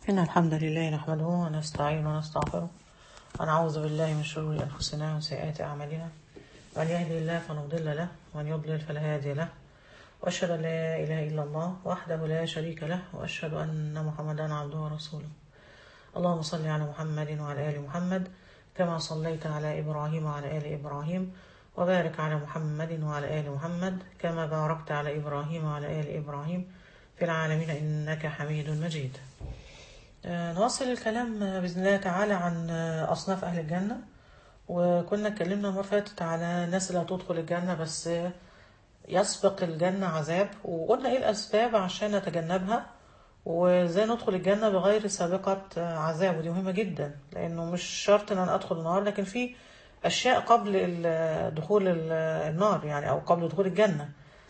إن الحمد لله نحمده ونستعين ونستغفره ونعوذ بالله من شرور أنفسنا وسيئات أعمالنا من يهدي الله فلا مضل له ومن يضلل فلا هادي له وأشهد أن لا إله إلا الله وحده لا شريك له وأشهد أن محمدا عبده ورسوله اللهم صل على محمد وعلى آل محمد كما صليت على إبراهيم وعلى آل إبراهيم وبارك على محمد وعلى آل محمد كما باركت على إبراهيم وعلى آل إبراهيم في العالمين إنك حميد مجيد آه، نواصل الكلام آه، بإذن الله تعالى عن آه، أصناف أهل الجنة وكنا اتكلمنا المرة اللي فاتت على الناس اللي هتدخل الجنة بس آه، يسبق الجنة عذاب وقلنا إيه الأسباب عشان نتجنبها وإزاي ندخل الجنة بغير سابقة آه، عذاب ودي مهمة جدا لأنه مش شرط إن أنا أدخل النار لكن في أشياء قبل ال- دخول ال- النار يعني أو قبل دخول الجنة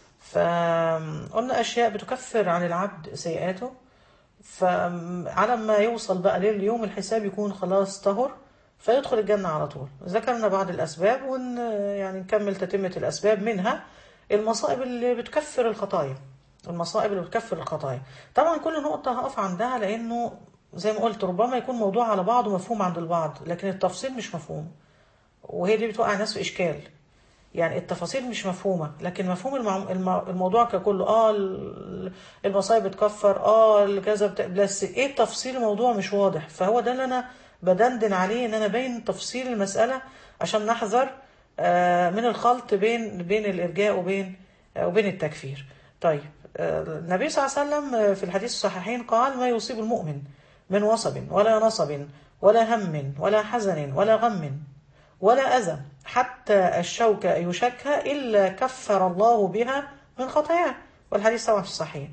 فقلنا أشياء بتكفر عن العبد سيئاته فعلى ما يوصل بقى لليوم الحساب يكون خلاص طهر فيدخل الجنة على طول ذكرنا بعض الأسباب ون يعني نكمل تتمة الأسباب منها المصائب اللي بتكفر الخطايا المصائب اللي بتكفر الخطايا طبعا كل نقطة هقف عندها لأنه زي ما قلت ربما يكون موضوع على بعضه مفهوم عند البعض لكن التفصيل مش مفهوم وهي دي بتوقع الناس في إشكال يعني التفاصيل مش مفهومة لكن مفهوم المع- الم- الموضوع ككل اه ال- المصايب بتكفر اه الكذا بت... بس ايه تفصيل الموضوع مش واضح فهو ده اللي انا بدندن عليه ان انا بين تفصيل المسألة عشان نحذر آه، من الخلط بين بين الارجاء وبين آه، وبين التكفير طيب آه، النبي صلى الله عليه وسلم آه، في الحديث الصحيحين قال ما يصيب المؤمن من وصب ولا نصب ولا هم ولا حزن ولا غم ولا أذى حتى الشوكة يشكها إلا كفر الله بها من خطاياه والحديث طبعا في الصحيح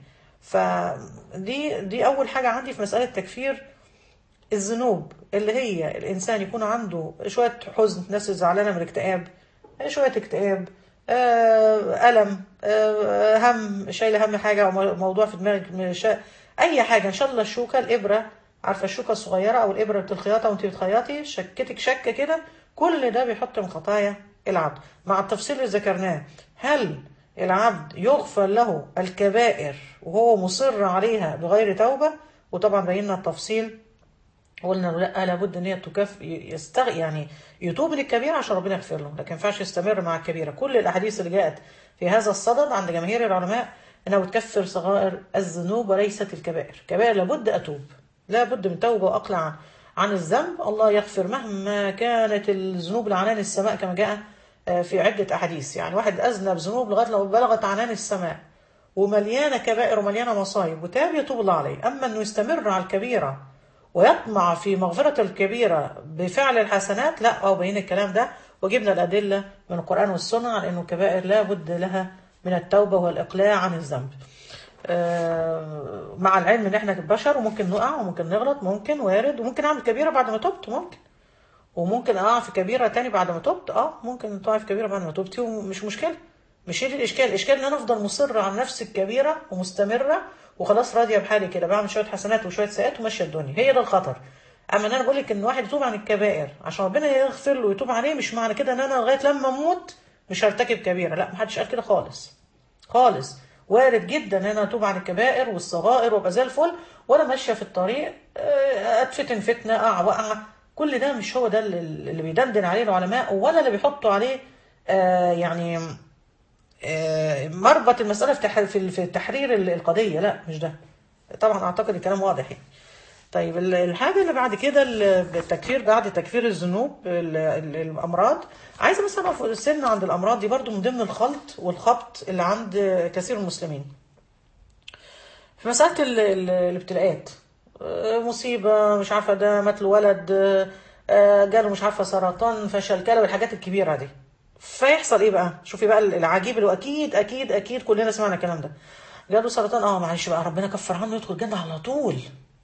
فدي دي أول حاجة عندي في مسألة تكفير الذنوب اللي هي الإنسان يكون عنده شوية حزن ناس زعلانة من الاكتئاب شوية اكتئاب آه، ألم آه، هم شايلة هم حاجة أو موضوع في دماغك مش- أي حاجة إن شاء الله الشوكة الإبرة عارفة الشوكة الصغيرة أو الإبرة بتاعت الخياطة وأنت بتخيطي شكتك شكة كده كل ده بيحط من خطايا العبد مع التفصيل اللي ذكرناه هل العبد يغفر له الكبائر وهو مصر عليها بغير توبة وطبعا بينا التفصيل قلنا له لا لابد ان هي تكف يستغ يعني يتوب من الكبيره عشان ربنا يغفر له لكن ما ينفعش يستمر مع الكبيره كل الاحاديث اللي جاءت في هذا الصدد عند جماهير العلماء انها بتكفر صغائر الذنوب وليست الكبائر كبائر لابد اتوب لابد من توبه واقلع عن- عن الذنب الله يغفر مهما كانت الذنوب لعنان السماء كما جاء آه، في عده احاديث يعني واحد اذنب ذنوب لغايه لو بلغت عنان السماء ومليانه كبائر ومليانه مصايب وتاب يتوب الله عليه اما انه يستمر على الكبيره ويطمع في مغفرة الكبيرة بفعل الحسنات لا أو بين الكلام ده وجبنا الأدلة من القرآن والسنة على أنه الكبائر لا بد لها من التوبة والإقلاع عن الذنب آه، مع العلم ان احنا بشر وممكن نقع وممكن نغلط ممكن وارد وممكن اعمل كبيرة بعد ما تبت ممكن وممكن اقع في كبيرة تاني بعد ما تبت اه ممكن تقع في كبيرة بعد ما تبتي ومش مشكلة مش هي دي الاشكال الاشكال ان انا افضل مصر على نفس الكبيرة ومستمرة وخلاص راضية بحالي كده بعمل شوية حسنات وشوية سيئات وماشية الدنيا هي ده الخطر اما ان انا بقول لك ان واحد يتوب عن الكبائر عشان ربنا يغفر له ويتوب عليه مش معنى كده ان انا لغاية لما اموت مش هرتكب كبيرة لا محدش قال كده خالص خالص وارد جدا ان انا اتوب عن الكبائر والصغائر وابقى زي الفل وانا ماشيه في الطريق آه، اتفتن فتنه اقع وقع كل ده مش هو ده اللي اللي بيدندن عليه العلماء ولا اللي بيحطوا عليه آه، يعني آه، مربط المساله في تح- في في تحرير ال- القضيه لا مش ده طبعا اعتقد الكلام واضح يعني طيب ال- الحاجة اللي بعد كده ال- التكفير بعد تكفير الذنوب ال- ال- الأمراض عايزة بس أقف السن عند الأمراض دي برضو من ضمن الخلط والخبط اللي عند كثير من المسلمين في مسألة ال- ال- الابتلاءات آه، مصيبة مش عارفة ده مات له ولد آه، جاله مش عارفة سرطان فشل كلى والحاجات الكبيرة دي فيحصل ايه بقى شوفي بقى العجيب اللي هو اكيد اكيد اكيد كلنا سمعنا الكلام ده جاله سرطان اه معلش بقى ربنا كفر عنه يدخل الجنة على طول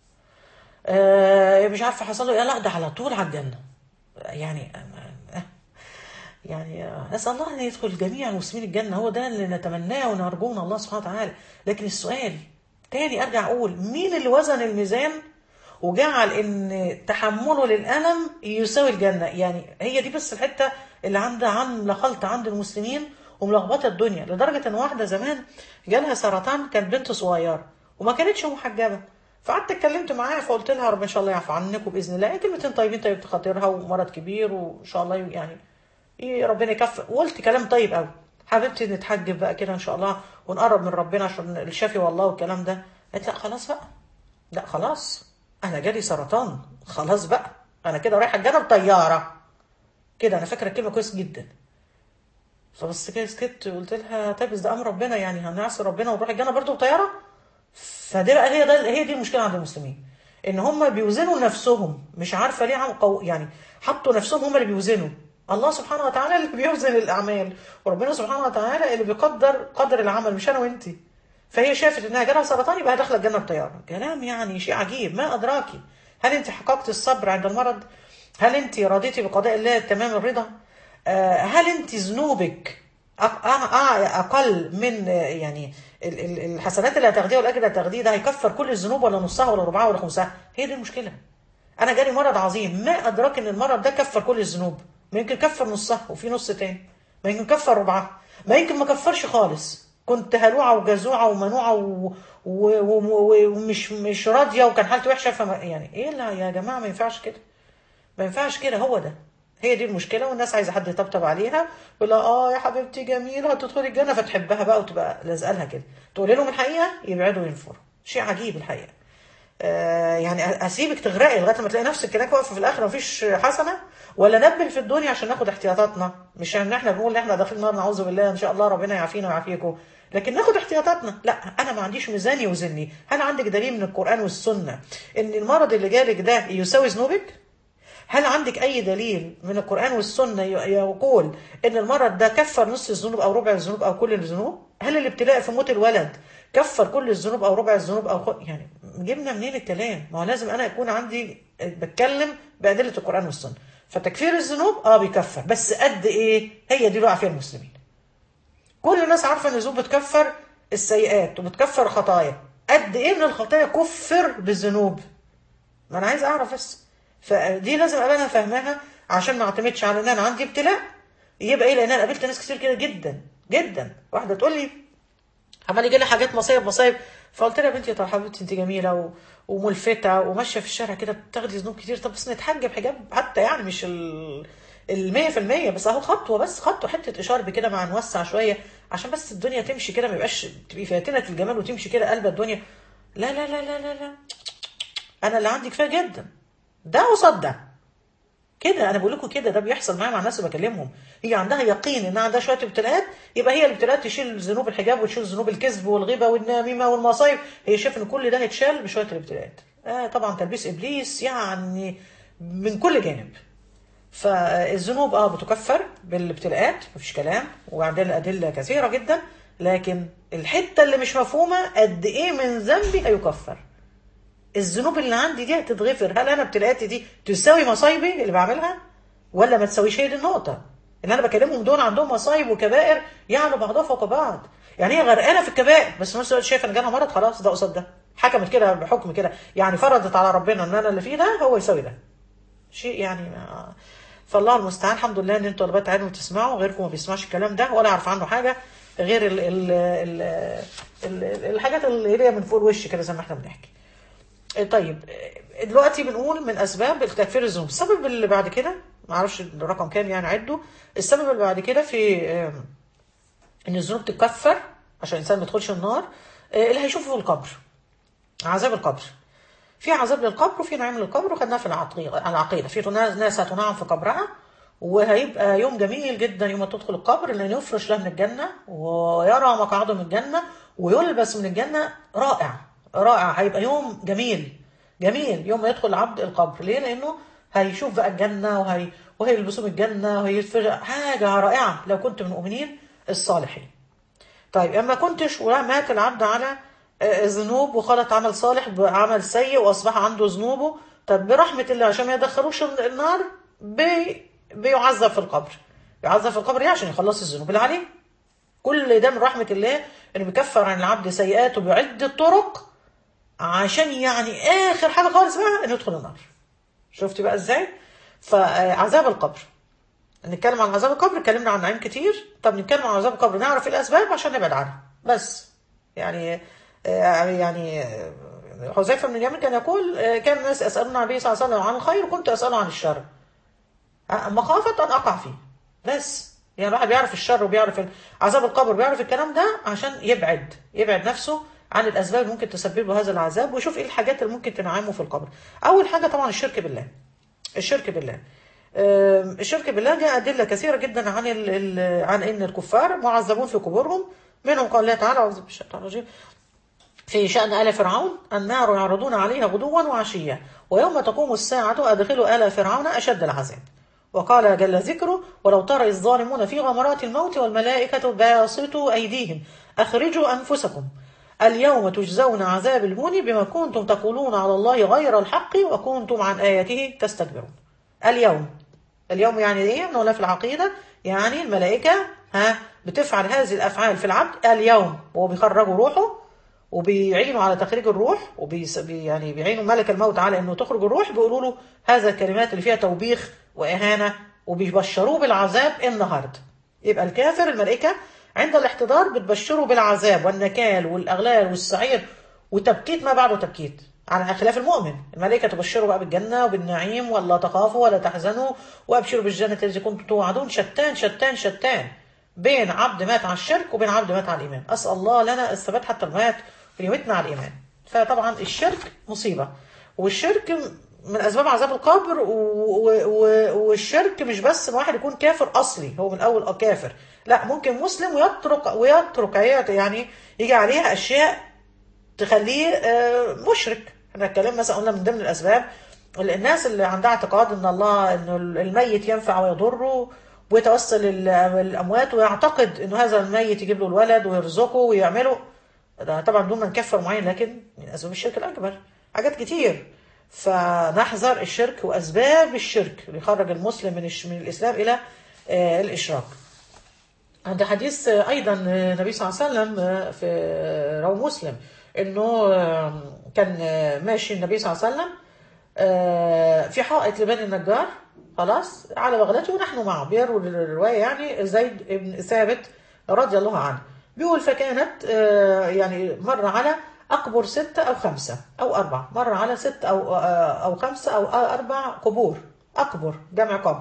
آه، مش عارفه حصل له ايه لا ده على طول على الجنه يعني آه، يعني آه، نسال الله ان يدخل جميع المسلمين الجنه هو ده اللي نتمناه ونرجوه من الله سبحانه وتعالى لكن السؤال تاني ارجع اقول مين اللي وزن الميزان وجعل ان تحمله للالم يساوي الجنه يعني هي دي بس الحته اللي عندها عامله خلط عند المسلمين وملخبطه الدنيا لدرجه ان واحده زمان جالها سرطان كانت بنت صغيره وما كانتش محجبه فقعدت اتكلمت معاها فقلت لها ربنا ان شاء الله يعفو عنك وباذن الله كلمتين طيبين طيب خاطرها ومرض كبير وان شاء الله يعني إيه ربنا يكفر وقلت كلام طيب قوي حبيبتي نتحجب بقى كده ان شاء الله ونقرب من ربنا عشان الشافي والله والكلام ده قالت لا خلاص بقى لا خلاص انا جالي سرطان خلاص بقى انا كده رايحه الجنه بطياره كده انا فاكره الكلمه كويس جدا فبس كده سكت وقلت لها طيب بس ده امر ربنا يعني هنعصي ربنا ونروح الجنه برضه بطياره فدي بقى هي ده هي دي المشكله عند المسلمين ان هم بيوزنوا نفسهم مش عارفه ليه عم قو يعني حطوا نفسهم هم اللي بيوزنوا الله سبحانه وتعالى اللي بيوزن الاعمال وربنا سبحانه وتعالى اللي بيقدر قدر العمل مش انا وانت فهي شافت انها جالها سرطان يبقى داخله الجنه بطياره كلام يعني شيء عجيب ما ادراكي هل انت حققت الصبر عند المرض هل انت رضيتي بقضاء الله تمام الرضا آه، هل انت ذنوبك أق- أع- أع- اقل من آه، يعني ال- ال- الحسنات اللي هتاخديها والاجر اللي هتاخديه ده هيكفر كل الذنوب ولا نصها ولا ربعها ولا خمسها هي دي المشكله انا جالي مرض عظيم ما ادراك ان المرض ده كفر كل الذنوب ما يمكن كفر نصها وفي نص تاني ما يمكن كفر ربعها ما يمكن ما كفرش خالص كنت هلوعه وجزوعه ومنوعه و- و- و- ومش مش راضيه وكان حالتي وحشه فما يعني ايه لا يا جماعه ما ينفعش كده ما ينفعش كده هو ده هي دي المشكله والناس عايزه حد يطبطب عليها يقول لها اه يا حبيبتي جميله هتدخلي الجنه فتحبها بقى وتبقى لازقه لها كده تقول لهم الحقيقه يبعدوا وينفروا شيء عجيب الحقيقه آه يعني اسيبك تغرقي لغايه ما تلاقي نفسك هناك واقفه في الاخر مفيش حسنه ولا نبل في الدنيا عشان ناخد احتياطاتنا مش ان احنا بنقول ان احنا داخلين نار نعوذ بالله ان شاء الله ربنا يعافينا ويعافيكم لكن ناخد احتياطاتنا لا انا ما عنديش ميزان يوزني هل عندك دليل من القران والسنه ان المرض اللي جالك ده يساوي ذنوبك هل عندك أي دليل من القرآن والسنة ي- يقول إن المرض ده كفر نص الذنوب أو ربع الذنوب أو كل الذنوب؟ هل الابتلاء في موت الولد كفر كل الذنوب أو ربع الذنوب أو خ... يعني جبنا منين الكلام؟ ما هو لازم أنا يكون عندي بتكلم بأدلة القرآن والسنة. فتكفير الذنوب اه بيكفر بس قد ايه؟ هي دي بقى فيها المسلمين. كل الناس عارفه ان الذنوب بتكفر السيئات وبتكفر الخطايا. قد ايه من الخطايا كفر بالذنوب؟ ما انا عايز اعرف بس فدي لازم ابقى انا فاهماها عشان ما اعتمدش على ان انا عندي ابتلاء يبقى ايه لان انا قابلت ناس كتير كده جدا جدا واحده تقول لي عمال يجي لي حاجات مصايب مصايب فقلت لها يا بنتي طب حبيبتي انت جميله و... وملفته وماشيه في الشارع كده بتاخدي ذنوب كتير طب بس نتحجب حجاب حتى يعني مش ال ال 100% بس اهو خطوه بس خطوه حته اشاره كده مع نوسع شويه عشان بس الدنيا تمشي كده ما يبقاش تبقي فاتنه الجمال وتمشي كده قلب الدنيا لا لا لا لا لا لا انا اللي عندي كفايه جدا ده قصاد ده كده انا بقول لكم كده ده بيحصل معايا مع الناس اللي بكلمهم هي عندها يقين ان عندها شويه ابتلاءات يبقى هي الابتلاءات تشيل ذنوب الحجاب وتشيل ذنوب الكذب والغيبه والنميمه والمصايب هي شايفه ان كل ده هيتشال بشويه الابتلاءات آه طبعا تلبيس ابليس يعني من كل جانب فالذنوب اه بتكفر بالابتلاءات مفيش كلام وعندنا ادله كثيره جدا لكن الحته اللي مش مفهومه قد ايه من ذنبي هيكفر الذنوب اللي عندي دي هتتغفر هل انا ابتلاءاتي دي تساوي مصايبي اللي بعملها ولا ما تساويش هي دي النقطه ان انا بكلمهم دول عندهم مصايب وكبائر يعلو بعضها فوق بعض يعني هي غرقانه في الكبائر بس في نفس الوقت شايفه ان جالها مرض خلاص ده قصاد ده حكمت كده بحكم كده يعني فرضت على ربنا ان انا اللي فيه ده هو يساوي ده شيء يعني ما فالله المستعان الحمد لله ان انتوا طلبات علم وتسمعوا غيركم ما بيسمعش الكلام ده ولا يعرف عنه حاجه غير ال ال ال ال الحاجات اللي هي من فوق الوش كده زي ما احنا بنحكي طيب دلوقتي بنقول من اسباب تكفير الذنوب السبب اللي بعد كده ما اعرفش الرقم كام يعني عده السبب اللي بعد كده في آم، ان الذنوب تتكفر عشان الانسان ما يدخلش النار آه، اللي هيشوفه في القبر عذاب القبر في عذاب للقبر وفي نعيم للقبر وخدناها في العقيدة العقيدة في ناس هتنعم في قبرها وهيبقى يوم جميل جدا يوم ما تدخل القبر لأن يفرش له من الجنة ويرى مقعده من الجنة ويلبس من الجنة رائع رائع هيبقى يوم جميل جميل يوم ما يدخل العبد القبر ليه؟ لأنه هيشوف بقى الجنة وهي وهيلبسوه من الجنة وهيتفرج حاجة رائعة لو كنت من المؤمنين الصالحين طيب اما كنتش ومات العبد على آه، ذنوب وخلط عمل صالح بعمل سيء واصبح عنده ذنوبه طب برحمه الله عشان ما يدخلوش النار بي بيعذب في القبر يعذب في القبر ليه عشان يخلص الذنوب اللي عليه كل ده من رحمه الله انه بيكفر عن العبد سيئاته بعده طرق عشان يعني اخر حاجه خالص بقى انه يدخل النار شفتي بقى ازاي فعذاب القبر نتكلم عن عذاب القبر اتكلمنا عن نعيم كتير طب نتكلم عن عذاب القبر نعرف ايه الاسباب عشان نبعد عنها بس يعني آه، يعني آه، حذيفه بن اليمن كان يقول آه، كان الناس يسالون النبي صلى الله عليه وسلم عن الخير كنت اساله عن الشر آه، مخافه ان اقع فيه بس يعني الواحد بيعرف الشر وبيعرف ال- عذاب القبر بيعرف الكلام ده عشان يبعد يبعد نفسه عن الاسباب اللي ممكن تسبب له هذا العذاب ويشوف ايه الحاجات اللي ممكن تنعمه في القبر اول حاجه طبعا الشرك بالله الشرك بالله آم، الشرك بالله جاء أدلة كثيرة جدا عن ال ال عن أن الكفار معذبون في قبورهم منهم قال الله تعالى أعوذ بالله من الشيطان الرجيم في شأن آل فرعون النار يعرضون عليها غدوا وعشيا ويوم تقوم الساعة أدخلوا آل فرعون أشد العذاب وقال جل ذكره ولو ترى الظالمون في غمرات الموت والملائكة باسطوا أيديهم أخرجوا أنفسكم اليوم تجزون عذاب الهون بما كنتم تقولون على الله غير الحق وكنتم عن آياته تستكبرون اليوم اليوم يعني ايه نقولها في العقيدة يعني الملائكة ها بتفعل هذه الأفعال في العبد اليوم وهو بيخرجوا روحه وبيعينوا على تخريج الروح وبي يعني بيعينوا ملك الموت على انه تخرج الروح بيقولوا له هذا الكلمات اللي فيها توبيخ واهانه وبيبشروه بالعذاب النهارده يبقى الكافر الملائكه عند الاحتضار بتبشره بالعذاب والنكال والاغلال والسعير وتبكيت ما بعده تبكيت على خلاف المؤمن الملائكة تبشره بقى بالجنة وبالنعيم ولا تخافوا ولا تحزنوا وأبشروا بالجنة التي كنتم توعدون شتان شتان شتان بين عبد مات على الشرك وبين عبد مات على الإيمان أسأل الله لنا الثبات حتى المات ويمتنا على الإيمان فطبعا الشرك مصيبة والشرك من أسباب عذاب القبر و... و... و... والشرك مش بس إن واحد يكون كافر أصلي هو من أول كافر لا ممكن مسلم ويترك ويترك يعني يجي عليها أشياء تخليه مشرك احنا اتكلمنا مثلا قلنا من ضمن الاسباب الناس اللي عندها اعتقاد ان الله انه الميت ينفع ويضره ويتوسل الاموات ويعتقد انه هذا الميت يجيب له الولد ويرزقه ويعمله ده طبعا دون من كفر معين لكن من اسباب الشرك الاكبر حاجات كتير فنحذر الشرك واسباب الشرك اللي يخرج المسلم من من الاسلام الى الاشراك عند حديث ايضا النبي صلى الله عليه وسلم في رواه مسلم انه كان ماشي النبي صلى الله عليه وسلم في حائط لبني النجار خلاص على بغلته ونحن معه بيروي الروايه يعني زيد بن ثابت رضي الله عنه بيقول فكانت يعني مر على اقبر ستة او خمسة او اربعة مر على ست او او خمسة او اربع قبور اقبر جمع قبر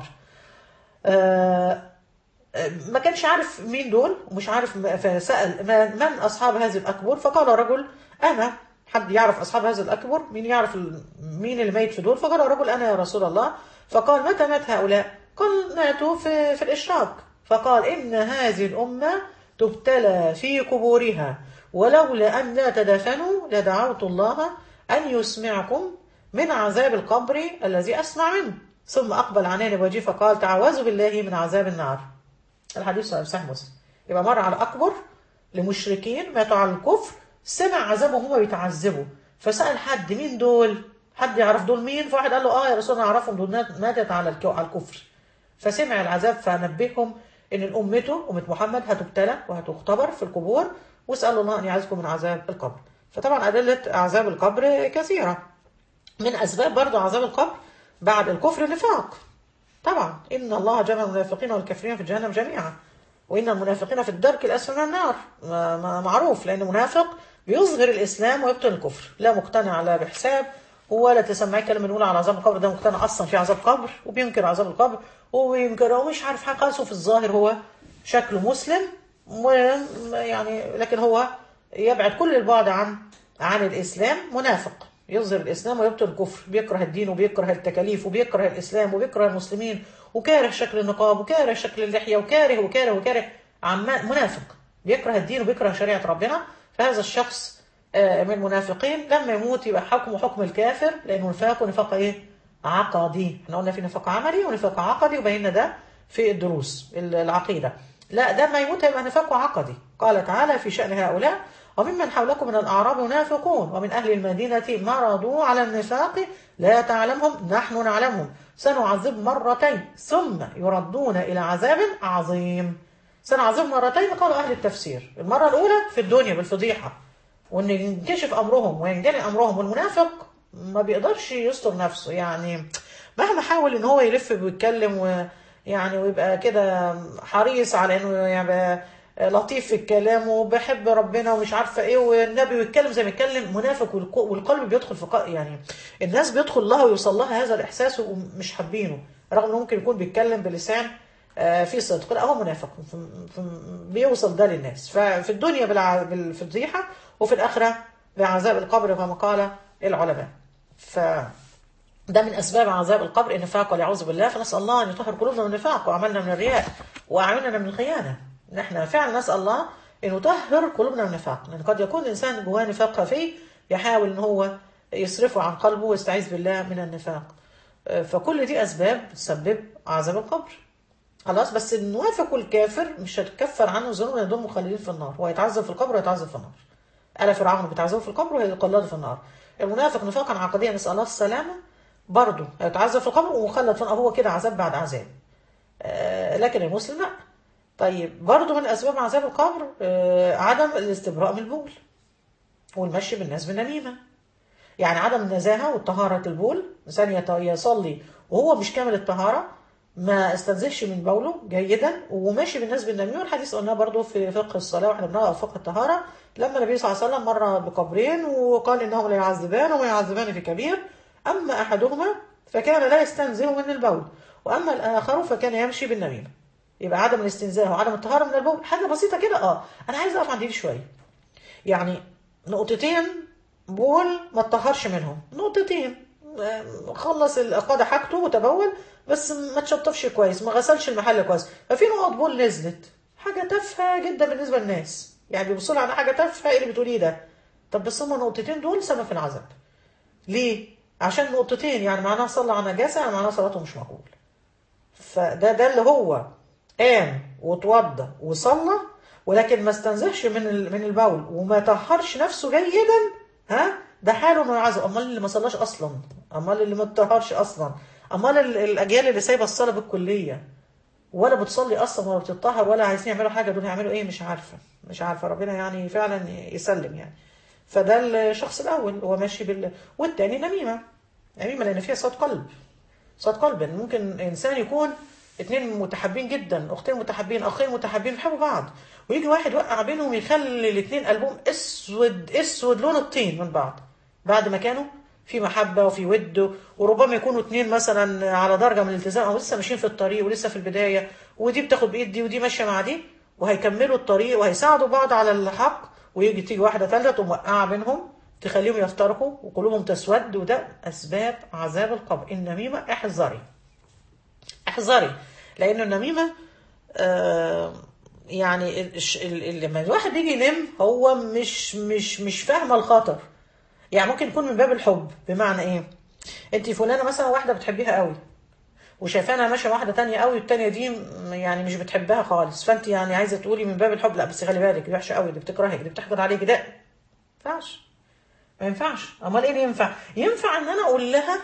ما كانش عارف مين دول ومش عارف فسأل من أصحاب هذه الأكبر فقال رجل أنا حد يعرف أصحاب هذه الأكبر مين يعرف مين اللي ميت في دول فقال رجل أنا يا رسول الله فقال متى مات هؤلاء قال ماتوا في, في الإشراك فقال إن هذه الأمة تبتلى في قبورها ولولا أن لا تدفنوا لدعوت الله أن يسمعكم من عذاب القبر الذي أسمع منه ثم أقبل عنان وجهه فقال تعوذوا بالله من عذاب النار الحديث صحيح مسلم يبقى مر على أكبر لمشركين ماتوا على الكفر سمع عذابهم هما بيتعذبوا فسأل حد مين دول حد يعرف دول مين فواحد قال له اه يا رسول الله اعرفهم دول ماتت على على الكفر فسمع العذاب فنبههم ان امته امه محمد هتبتلى وهتختبر في القبور واسالوا الله ان يعزكم من عذاب القبر فطبعا ادله عذاب القبر كثيره من اسباب برضه عذاب القبر بعد الكفر النفاق طبعا إن الله جمع المنافقين والكافرين في جهنم جميعا وإن المنافقين في الدرك الأسفل من النار معروف لأن منافق بيظهر الإسلام ويبطن الكفر لا مقتنع لا بحساب ولا تسمعي كلمة نقول على عذاب القبر ده مقتنع أصلا في عذاب قبر وبينكر عذاب القبر وينكر ومش عارف حاجة خالص وفي الظاهر هو شكله مسلم ويعني لكن هو يبعد كل البعد عن عن الإسلام منافق يظهر الإسلام ويبطل الكفر بيكره الدين وبيكره التكاليف وبيكره الإسلام وبيكره المسلمين وكاره شكل النقاب وكاره شكل اللحية وكاره وكاره وكاره عما منافق بيكره الدين وبيكره شريعة ربنا فهذا الشخص من المنافقين لما يموت يبقى حكمه حكم الكافر لأنه نفاق ونفاق إيه؟ عقدي احنا قلنا في نفاق عملي ونفاق عقدي وبينا ده في الدروس العقيدة لا ده ما يموت هيبقى نفاق عقدي قال تعالى في شأن هؤلاء وممن حولكم من الأعراب منافقون ومن أهل المدينة مرضوا على النفاق لا تعلمهم نحن نعلمهم سنعذب مرتين ثم يردون إلى عذاب عظيم سنعذب مرتين قالوا أهل التفسير المرة الأولى في الدنيا بالفضيحة وأن ينكشف أمرهم وينجلي أمرهم والمنافق ما بيقدرش يستر نفسه يعني مهما حاول ان هو يلف ويتكلم ويعني ويبقى كده حريص على انه يبقى آه، لطيف في الكلام وبحب ربنا ومش عارفه ايه والنبي ويتكلم زي ما يتكلم منافق والق- والقلب بيدخل في ق- يعني الناس بيدخل لها ويوصل لها هذا الاحساس ومش حابينه رغم انه ممكن يكون بيتكلم بلسان آه، في صدق لا هو منافق في- في- بيوصل ده للناس ففي الدنيا بالع- بالفضيحه وفي الاخره بعذاب القبر كما قال العلماء ف ده من اسباب عذاب القبر النفاق والعياذ بالله فنسال الله ان يطهر قلوبنا من النفاق واعمالنا من الرياء واعيننا من الخيانه نحن فعلا نسال الله ان يطهر قلوبنا من النفاق لان قد يكون الانسان جواه نفاق خفي يحاول ان هو يصرفه عن قلبه ويستعيذ بالله من النفاق آه، فكل دي اسباب تسبب عذاب القبر خلاص بس المنافق والكافر مش هتكفر عنه ذنوب يدوم مخلدين في النار هو يتعذب في القبر ويتعذب في النار آل فرعون بيتعذبوا في القبر وهيقلدوا في النار المنافق نفاقا عقديا نسأل الله السلامة برضه هيتعذب في القبر ومخلد في النار هو كده عذاب بعد عذاب آه لكن المسلم لا طيب برضه من أسباب عذاب القبر آه عدم الاستبراء من البول والمشي بالناس بالنميمة يعني عدم النزاهة والطهارة البول إنسان يت- يصلي وهو مش كامل الطهارة ما استنزفش من بوله جيدا وماشي بالناس بالنميمة الحديث قلناه برضو في فقه الصلاة واحنا بنقرأ فقه الطهارة لما النبي صلى الله عليه وسلم مر بقبرين وقال إنهم لا يعذبان وما يعذبان في كبير أما أحدهما فكان لا يستنزه من البول وأما الآخر فكان يمشي بالنميمة يبقى عدم الاستنزاه وعدم الطهارة من البول حاجة بسيطة كده اه أنا عايز أقف عند دي شوية يعني نقطتين بول ما تطهرش منهم نقطتين آم، خلص ال- قضى حاجته وتبول بس ما تشطفش كويس ما غسلش المحل كويس ففي نقط بول نزلت حاجه تافهه جدا بالنسبه للناس يعني بيبصوا لها على حاجه تافهه ايه اللي بتقوليه ده طب بس هما النقطتين دول سبب في العذاب ليه عشان نقطتين يعني معناها صلى على نجاسه يعني معناها صلاته مش مقبول فده ده اللي هو قام وتوضى وصلى ولكن ما استنزهش من ال- من البول وما طهرش نفسه جيدا ها ده حاله انه يعذب امال اللي ما صلاش اصلا امال اللي ما اتطهرش اصلا امال ال- الاجيال اللي سايبه الصلاه بالكليه ولا بتصلي اصلا ولا بتطهر ولا عايزين يعملوا حاجه دول هيعملوا ايه مش عارفه مش عارفه ربنا يعني فعلا يسلم يعني فده الشخص الاول هو ماشي بال والتاني نميمه نميمه لان فيها صوت قلب صوت قلب إن ممكن انسان يكون اتنين متحابين جدا اختين متحابين اخين متحابين بيحبوا بعض ويجي واحد يوقع بينهم يخلي الاتنين قلبهم اسود اسود لون الطين من بعض بعد ما كانوا في محبه وفي ود وربما يكونوا اتنين مثلا على درجه من الالتزام او لسه ماشيين في الطريق ولسه في البدايه ودي بتاخد بايد دي ودي ماشيه مع دي وهيكملوا الطريق وهيساعدوا بعض على الحق ويجي تيجي واحده ثالثه تقوم موقعه بينهم تخليهم يفترقوا وقلوبهم تسود وده اسباب عذاب القبر النميمه احذري احذري لان النميمه آه يعني الش- ال- ال- لما الواحد بيجي ينام هو مش مش مش فاهمه الخطر يعني ممكن يكون من باب الحب بمعنى ايه انت فلانه مثلا واحده بتحبيها قوي وشايفاها ماشيه واحده تانية قوي والتانية دي م- يعني مش بتحبها خالص فانت يعني عايزه تقولي من باب الحب لا بس خلي بالك دي وحشه قوي دي بتكرهك دي بتحقد عليك ده ما ينفعش ما ينفعش امال ايه اللي ينفع ينفع ان انا اقول لها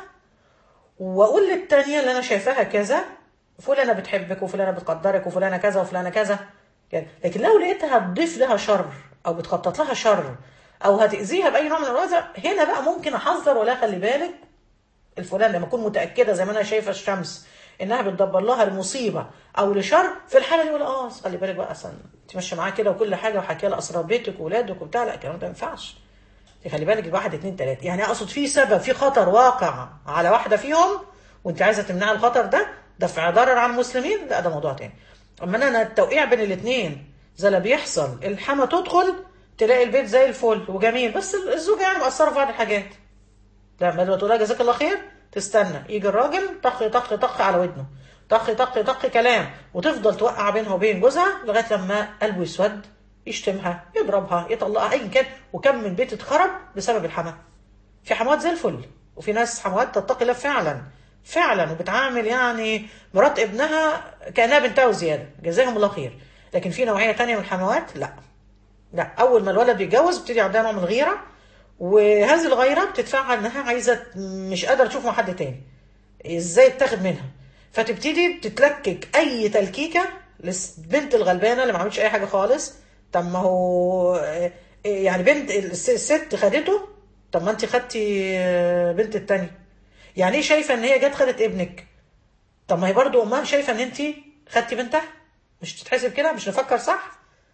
واقول للتانية اللي انا شايفاها كذا فلانة بتحبك وفلانة بتقدرك وفلانة كذا وفلانة كذا كده. لكن لو لقيتها هتضيف لها شر او بتخطط لها شر او هتأذيها بأي نوع من الأذى هنا بقى ممكن احذر ولا خلي بالك الفلان لما اكون متأكدة زي ما انا شايفة الشمس انها بتدبر لها المصيبة او لشر في الحالة دي اقول اه خلي بالك بقى اصلا انت ماشية معاه كده وكل حاجة وحكي لها اسرار بيتك واولادك وبتاع لا الكلام ده ما ينفعش خلي بالك الواحد اتنين تلاته يعني اقصد في سبب في خطر واقع على واحده فيهم وانت عايزه تمنع الخطر ده دفع ضرر عن المسلمين لا ده موضوع تاني اما انا التوقيع بين الاتنين زي اللي بيحصل الحما تدخل تلاقي البيت زي الفل وجميل بس الزوجه يعني مقصره في بعض الحاجات لما لما تقول لها جزاك الله خير تستنى يجي الراجل طخ طخ طخ على ودنه طخ طخ طخ كلام وتفضل توقع بينها وبين جوزها لغايه لما قلبه يسود يشتمها يضربها يطلقها ايا كان وكم من بيت اتخرب بسبب الحما في حموات زي الفل وفي ناس حموات تتقي الله فعلا فعلا وبتعامل يعني مرات ابنها كانها بنتها وزياده جزاهم الله خير لكن في نوعيه تانية من الحموات لا لا اول ما الولد بيتجوز بتيجي عندها نوع من الغيره وهذه الغيره بتدفعها انها عايزه مش قادره تشوف مع حد تاني ازاي تاخد منها فتبتدي تتلكك اي تلكيكه للبنت الغلبانه اللي ما عملتش اي حاجه خالص طب ما هو آه، يعني بنت الس- الست خدته طب ما انت خدتي آه، بنت التانية يعني ايه شايفه ان هي جت خدت ابنك طب ما هي برضو امها شايفه ان انت خدتي بنتها مش تتحسب كده مش نفكر صح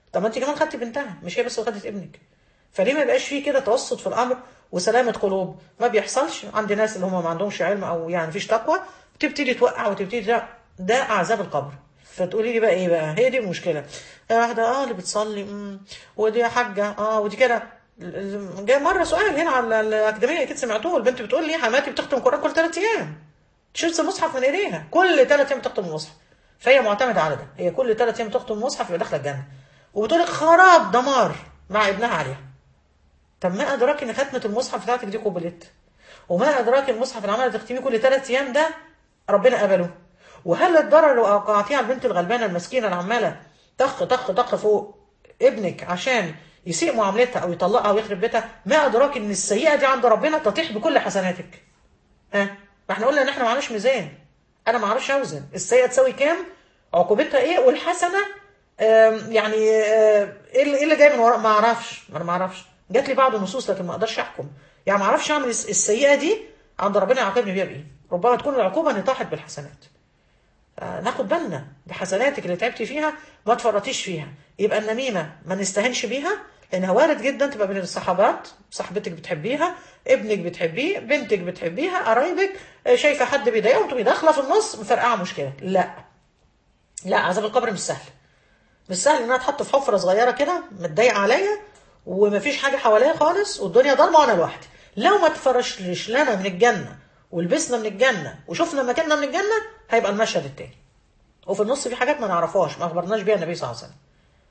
طب ما انت كمان خدتي بنتها مش هي بس اللي خدت ابنك فليه ما يبقاش فيه كده توسط في الامر وسلامه قلوب ما بيحصلش عند ناس اللي هم ما عندهمش علم او يعني مفيش تقوى تبتدي توقع وتبتدي ده, ده اعذاب القبر فتقولي لي بقى ايه بقى هي دي المشكله واحده اه اللي بتصلي مم. ودي حاجه اه ودي كده جاي مره سؤال هنا على الاكاديميه اكيد سمعتوه البنت بتقول لي حماتي بتختم القران كل ثلاث ايام تشيل المصحف من ايديها كل ثلاث ايام بتختم المصحف فهي معتمده على ده هي كل ثلاث ايام بتختم المصحف يبقى داخله الجنه وبتقول لك خراب دمار مع ابنها عليها طب ما ادراك ان ختمه المصحف بتاعتك دي قبلت وما ادراك المصحف اللي عماله تختميه كل ثلاث ايام ده ربنا قبله وهل الضرر لو اوقعتيه على البنت الغلبانه المسكينه اللي عماله طخ طخ طخ فوق ابنك عشان يسيء معاملتها او يطلقها او يخرب بيتها ما ادراك ان السيئه دي عند ربنا تطيح بكل حسناتك ها ما احنا قلنا ان احنا معناش ميزان انا ما اعرفش اوزن السيئه تساوي كام عقوبتها ايه والحسنه آم، يعني آه، ايه اللي إيه اللي جاي من وراء ما اعرفش انا ما اعرفش جات لي بعض النصوص لكن ما اقدرش احكم يعني ما اعرفش اعمل الس- السيئه دي عند ربنا يعاقبني بيها بايه ربما تكون العقوبه ان طاحت بالحسنات آه، ناخد بالنا بحسناتك اللي تعبتي فيها ما تفرطيش فيها يبقى النميمه ما نستهنش بيها لانها وارد جدا تبقى بين الصحابات صاحبتك بتحبيها ابنك بتحبيه بنتك بتحبيها قرايبك آه، شايفه حد بيضايقها وتقومي داخله في النص مفرقعه مشكله لا لا عذاب القبر مش سهل مش سهل انها تحط في حفره صغيره كده متضايقه عليا ومفيش حاجه حواليا خالص والدنيا ضلمه وانا لوحدي لو ما تفرشليش لنا من الجنه ولبسنا من الجنه وشفنا مكاننا من الجنه هيبقى المشهد التاني وفي النص في حاجات ما نعرفهاش ما اخبرناش بيها النبي صلى الله عليه وسلم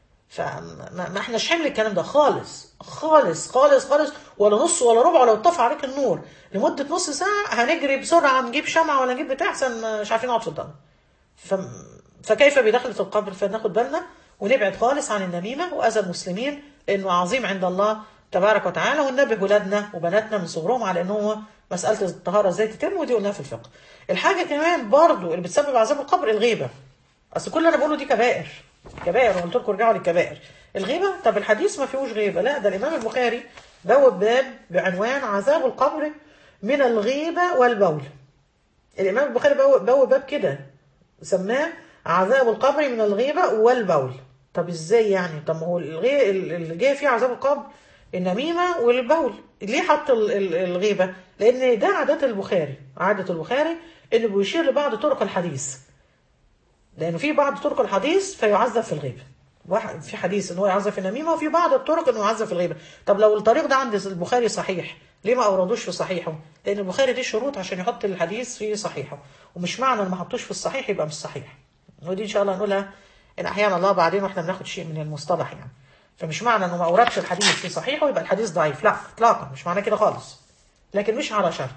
فما ما احناش حمل الكلام ده خالص خالص خالص خالص ولا نص ولا ربع ولا اتطفى عليك النور لمده نص ساعه هنجري بسرعه نجيب شمعه ولا نجيب بتاع احسن مش عارفين نقعد في الضلمه ف... فكيف بدخلة القبر فناخد بالنا ونبعد خالص عن النميمة وأذى المسلمين لأنه عظيم عند الله تبارك وتعالى وننبه ولادنا وبناتنا من صغرهم على أنه مسألة الطهارة ازاي تتم ودي قلناها في الفقه الحاجة كمان برضو اللي بتسبب عذاب القبر الغيبة أصل كل اللي أنا بقوله دي كبائر كبائر وقلت لكم ارجعوا للكبائر الغيبة طب الحديث ما فيهوش غيبة لا ده الإمام البخاري بوب باب بعنوان عذاب القبر من الغيبة والبول الإمام البخاري بوب بوب باب كده سماه عذاب القبر من الغيبة والبول طب ازاي يعني طب ما هو الغي... اللي جاي فيه عذاب القبر النميمة والبول ليه حط ال- ال- الغيبة لان ده عادة البخاري عادة البخاري انه بيشير لبعض طرق الحديث لانه في بعض طرق الحديث فيعذب في الغيبة واحد في حديث ان هو يعذب في النميمة وفي بعض الطرق انه يعذب في الغيبة طب لو الطريق ده عند البخاري صحيح ليه ما اوردوش في صحيحه لان البخاري دي شروط عشان يحط الحديث في صحيحه ومش معنى ان ما حطوش في الصحيح يبقى مش صحيح ودي ان شاء الله نقولها ان احيانا الله بعدين واحنا بناخد شيء من المصطلح يعني فمش معنى انه ما اوردش الحديث في صحيحه يبقى الحديث ضعيف لا اطلاقا مش معنى كده خالص لكن مش على شرط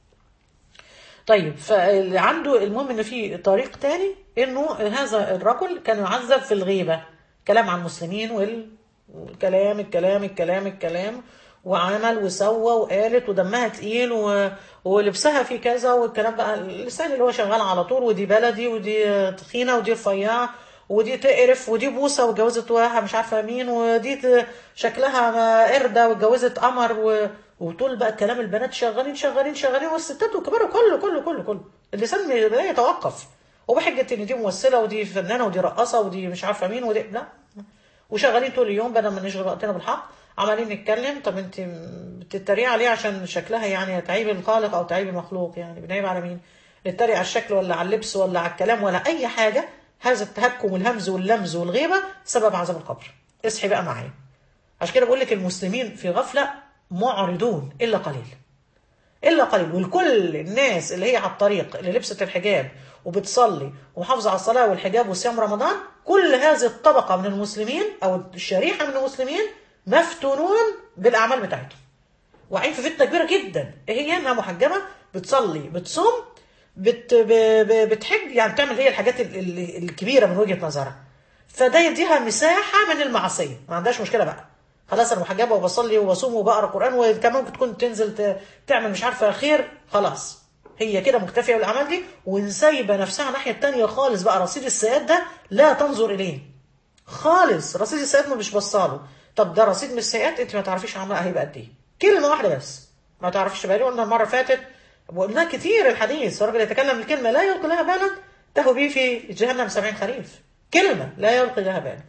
طيب فاللي عنده المهم ان في طريق تاني انه هذا الرجل كان يعذب في الغيبه كلام عن المسلمين وال- والكلام الكلام الكلام الكلام وعمل وسوى وقالت ودمها تقيل و... ولبسها في كذا والكلام بقى اللسان اللي هو شغال على طول ودي بلدي ودي تخينه ودي رفيعه ودي تقرف ودي بوسه واتجوزت واحد مش عارفه مين ودي ت- شكلها ما قرده واتجوزت قمر و... وطول بقى كلام البنات شغالين شغالين شغالين والستات والكبار كله كله كله كله اللسان لا يتوقف وبحجة ان دي ممثله ودي فنانه ودي رقاصه ودي مش عارفه مين ودي لا وشغالين طول اليوم بدل ما نشغل وقتنا بالحق عمالين نتكلم طب انت بتتريق عليه عشان شكلها يعني تعيب الخالق او تعيب المخلوق يعني بنعيب على مين؟ نتريق على الشكل ولا على اللبس ولا على الكلام ولا اي حاجه هذا التهكم والهمز واللمز والغيبه سبب عذاب القبر اصحي بقى معايا عشان كده بقول لك المسلمين في غفله معرضون الا قليل الا قليل والكل الناس اللي هي على الطريق اللي لبست الحجاب وبتصلي ومحافظه على الصلاه والحجاب وصيام رمضان كل هذه الطبقه من المسلمين او الشريحه من المسلمين مفتونون بالاعمال بتاعتهم واقعين في فتنه كبيره جدا ايه هي انها محجبه بتصلي بتصوم بت ب... ب... بتحج يعني بتعمل هي الحاجات ال... ال... الكبيره من وجهه نظرها فده يديها مساحه من المعصيه ما عندهاش مشكله بقى خلاص انا محجبه وبصلي وبصوم وبقرا قران وكمان ممكن تكون تنزل ت... تعمل مش عارفه خير خلاص هي كده مكتفيه بالاعمال دي وسايبه نفسها الناحيه التانيه خالص بقى رصيد السيئات ده لا تنظر اليه خالص رصيد السيئات ما مش بصاله طب ده رصيد من السيئات انت ما تعرفيش عملها هيبقى قد ايه كلمه واحده بس ما تعرفيش بقى قلنا المره اللي فاتت وقلنا كتير الحديث الراجل يتكلم الكلمه لا يلقي لها بالا تهو به في جهنم سبعين خريف كلمه لا يلقي لها بالا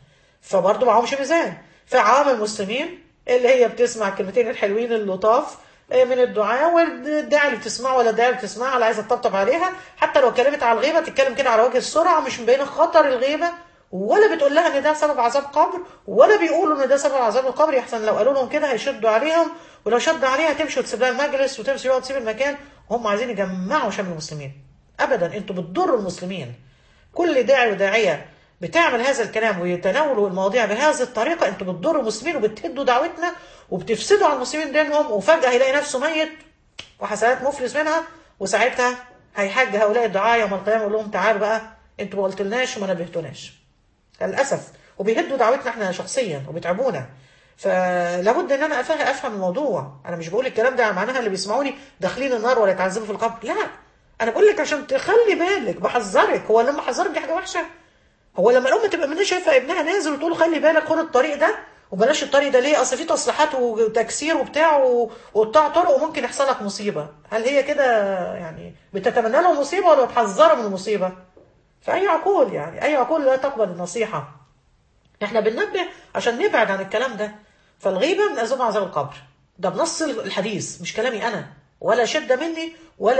فبرضه معهمش ميزان فعوام المسلمين اللي هي بتسمع الكلمتين الحلوين اللطاف آه، من الدعاء والداعي اللي بتسمعه ولا الداعي اللي بتسمعها اللي عايزه تطبطب عليها حتى لو اتكلمت على الغيبه تتكلم كده على وجه السرعه مش مبينه خطر الغيبه ولا بتقول لها ان ده سبب عذاب قبر ولا بيقولوا ان ده سبب عذاب القبر يحسن لو قالوا لهم كده هيشدوا عليهم ولو شدوا عليها تمشي وتسيب لها المجلس وتمشي بقى وتسيب المكان وهم عايزين يجمعوا شمل المسلمين ابدا انتوا بتضروا المسلمين كل داعي وداعيه بتعمل هذا الكلام ويتناولوا المواضيع بهذه الطريقه انتوا بتضروا المسلمين وبتهدوا دعوتنا وبتفسدوا على المسلمين دينهم وفجاه هيلاقي نفسه ميت وحسنات مفلس منها وساعتها هيحج هؤلاء الدعاة يوم القيامه يقول لهم تعالوا بقى انتوا ما قلتلناش وما نبهتوناش للاسف وبيهدوا دعوتنا احنا شخصيا وبيتعبونا فلابد ان انا افهم افهم الموضوع انا مش بقول الكلام ده معناها اللي بيسمعوني داخلين النار ولا يتعذبوا في القبر لا انا بقول لك عشان تخلي بالك بحذرك هو لما حذرك دي حاجه وحشه هو لما الام تبقى منها شايفه ابنها نازل وتقول له خلي بالك خد الطريق ده وبلاش الطريق ده ليه اصل في تصليحات وتكسير وبتاع و- وقطاع طرق وممكن يحصل لك مصيبه هل هي كده يعني بتتمنى له مصيبه ولا بتحذره من المصيبه فاي عقول يعني اي عقول لا تقبل النصيحه احنا بننبه عشان نبعد عن الكلام ده فالغيبه من اسباب عذاب القبر ده بنص الحديث مش كلامي انا ولا شده مني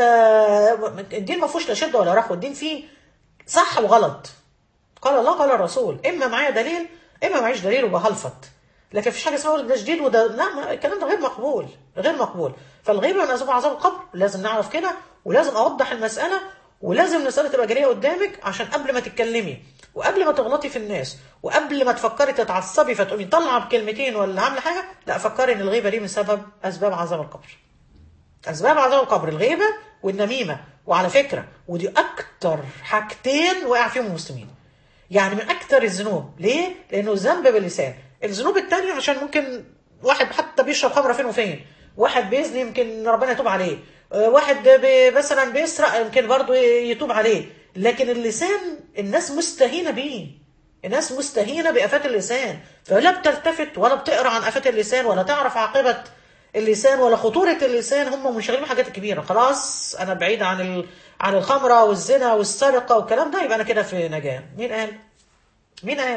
ولا الدين ما فيهوش لا شده ولا رخوه الدين فيه صح وغلط قال الله قال الرسول اما معايا دليل اما معيش دليل وبهلفط لكن مفيش حاجه اسمها أقول ده شديد وده لا ما- الكلام ده غير مقبول غير مقبول فالغيبه من اسباب عذاب القبر لازم نعرف كده ولازم اوضح المساله ولازم المساله تبقى جاريه قدامك عشان قبل ما تتكلمي وقبل ما تغلطي في الناس وقبل ما تفكري تتعصبي فتقومي طالعه بكلمتين ولا عامله حاجه لا فكري ان الغيبه دي من سبب اسباب عذاب القبر اسباب عذاب القبر الغيبه والنميمه وعلى فكره ودي اكتر حاجتين وقع فيهم المسلمين يعني من اكتر الذنوب ليه لانه ذنب باللسان الذنوب التانية عشان ممكن واحد حتى بيشرب خمره فين وفين واحد بيزني يمكن ربنا يتوب عليه آه، واحد بي مثلا بيسرق يمكن برضه يتوب عليه لكن اللسان الناس مستهينه بيه الناس مستهينه بافات اللسان فلا بتلتفت ولا بتقرا عن افات اللسان ولا تعرف عاقبه اللسان ولا خطوره اللسان هم منشغلين بالحاجات الكبيره خلاص انا بعيد عن ال... عن الخمره والزنا والسرقه والكلام ده يبقى انا كده في نجاه مين قال مين قال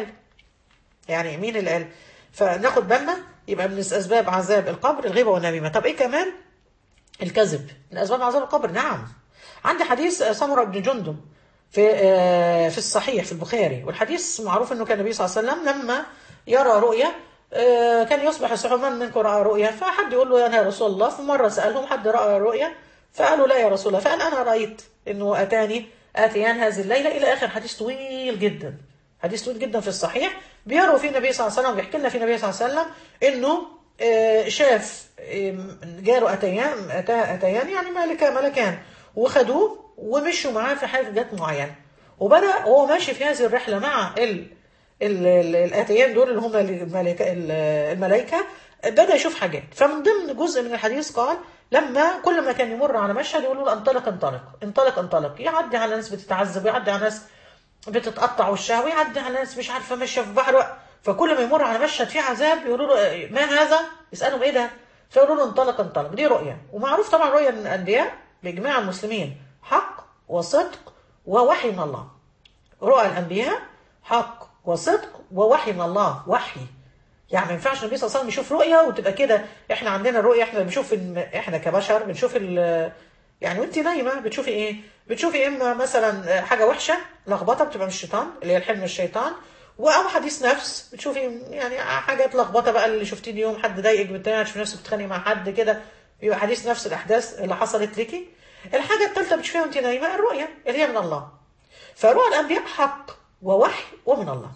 يعني مين اللي قال فناخد بالنا يبقى من اسباب عذاب القبر الغيبه والنميمه طب ايه كمان الكذب من اسباب عذاب القبر نعم عندي حديث سمره بن جندب في آه، في الصحيح في البخاري والحديث معروف انه كان النبي صلى الله عليه وسلم لما يرى رؤيا آه، كان يصبح الصحابة من منكم راى رؤيا فحد يقول له انا يا رسول الله فمره سالهم حد راى رؤيا فقالوا لا يا رسول الله فقال انا رايت انه اتاني اتيان هذه الليله الى اخر حديث طويل جدا حديث طويل جدا في الصحيح بيروي فيه النبي صلى الله عليه وسلم بيحكي لنا فيه النبي صلى الله عليه وسلم انه آه، شاف آم، جاله اتيان أتا اتيان يعني ملكا ملكان وخدوه ومشوا معاه في حاجات معينه وبدا وهو ماشي في هذه الرحله مع ال ال- ال- الاتيان دول اللي هم الملائكه الملائكه بدا يشوف حاجات فمن ضمن جزء من الحديث قال لما كل ما كان يمر على مشهد يقولوا له انطلق انطلق انطلق انطلق يعدي على ناس بتتعذب ويعدي على ناس بتتقطع وشها ويعدي على ناس مش عارفه ماشيه في بحر فكل ما يمر على مشهد فيه عذاب يقولوا له ما هذا؟ يسالهم ايه ده؟ فيقولوا له انطلق انطلق دي رؤيه ومعروف طبعا رؤيه الانبياء باجماع المسلمين حق وصدق ووحي من الله رؤى الانبياء حق وصدق ووحي من الله وحي يعني ما ينفعش النبي صلى الله عليه وسلم يشوف رؤيه وتبقى كده احنا عندنا الرؤيه احنا بنشوف الم- احنا كبشر بنشوف ال- يعني وانت نايمه بتشوفي ايه؟ بتشوفي اما مثلا حاجه وحشه لخبطه بتبقى من الشيطان اللي هي الحلم الشيطان او حديث نفس بتشوفي يعني حاجات لخبطه بقى اللي شفتيه اليوم حد ضايقك بتاع تشوفي نفسك بتتخانقي مع حد كده يبقى حديث نفس الاحداث اللي حصلت ليكي الحاجه الثالثه بتشوفيها وانت نايمه الرؤيه اللي هي من الله فرؤى الانبياء حق ووحي ومن الله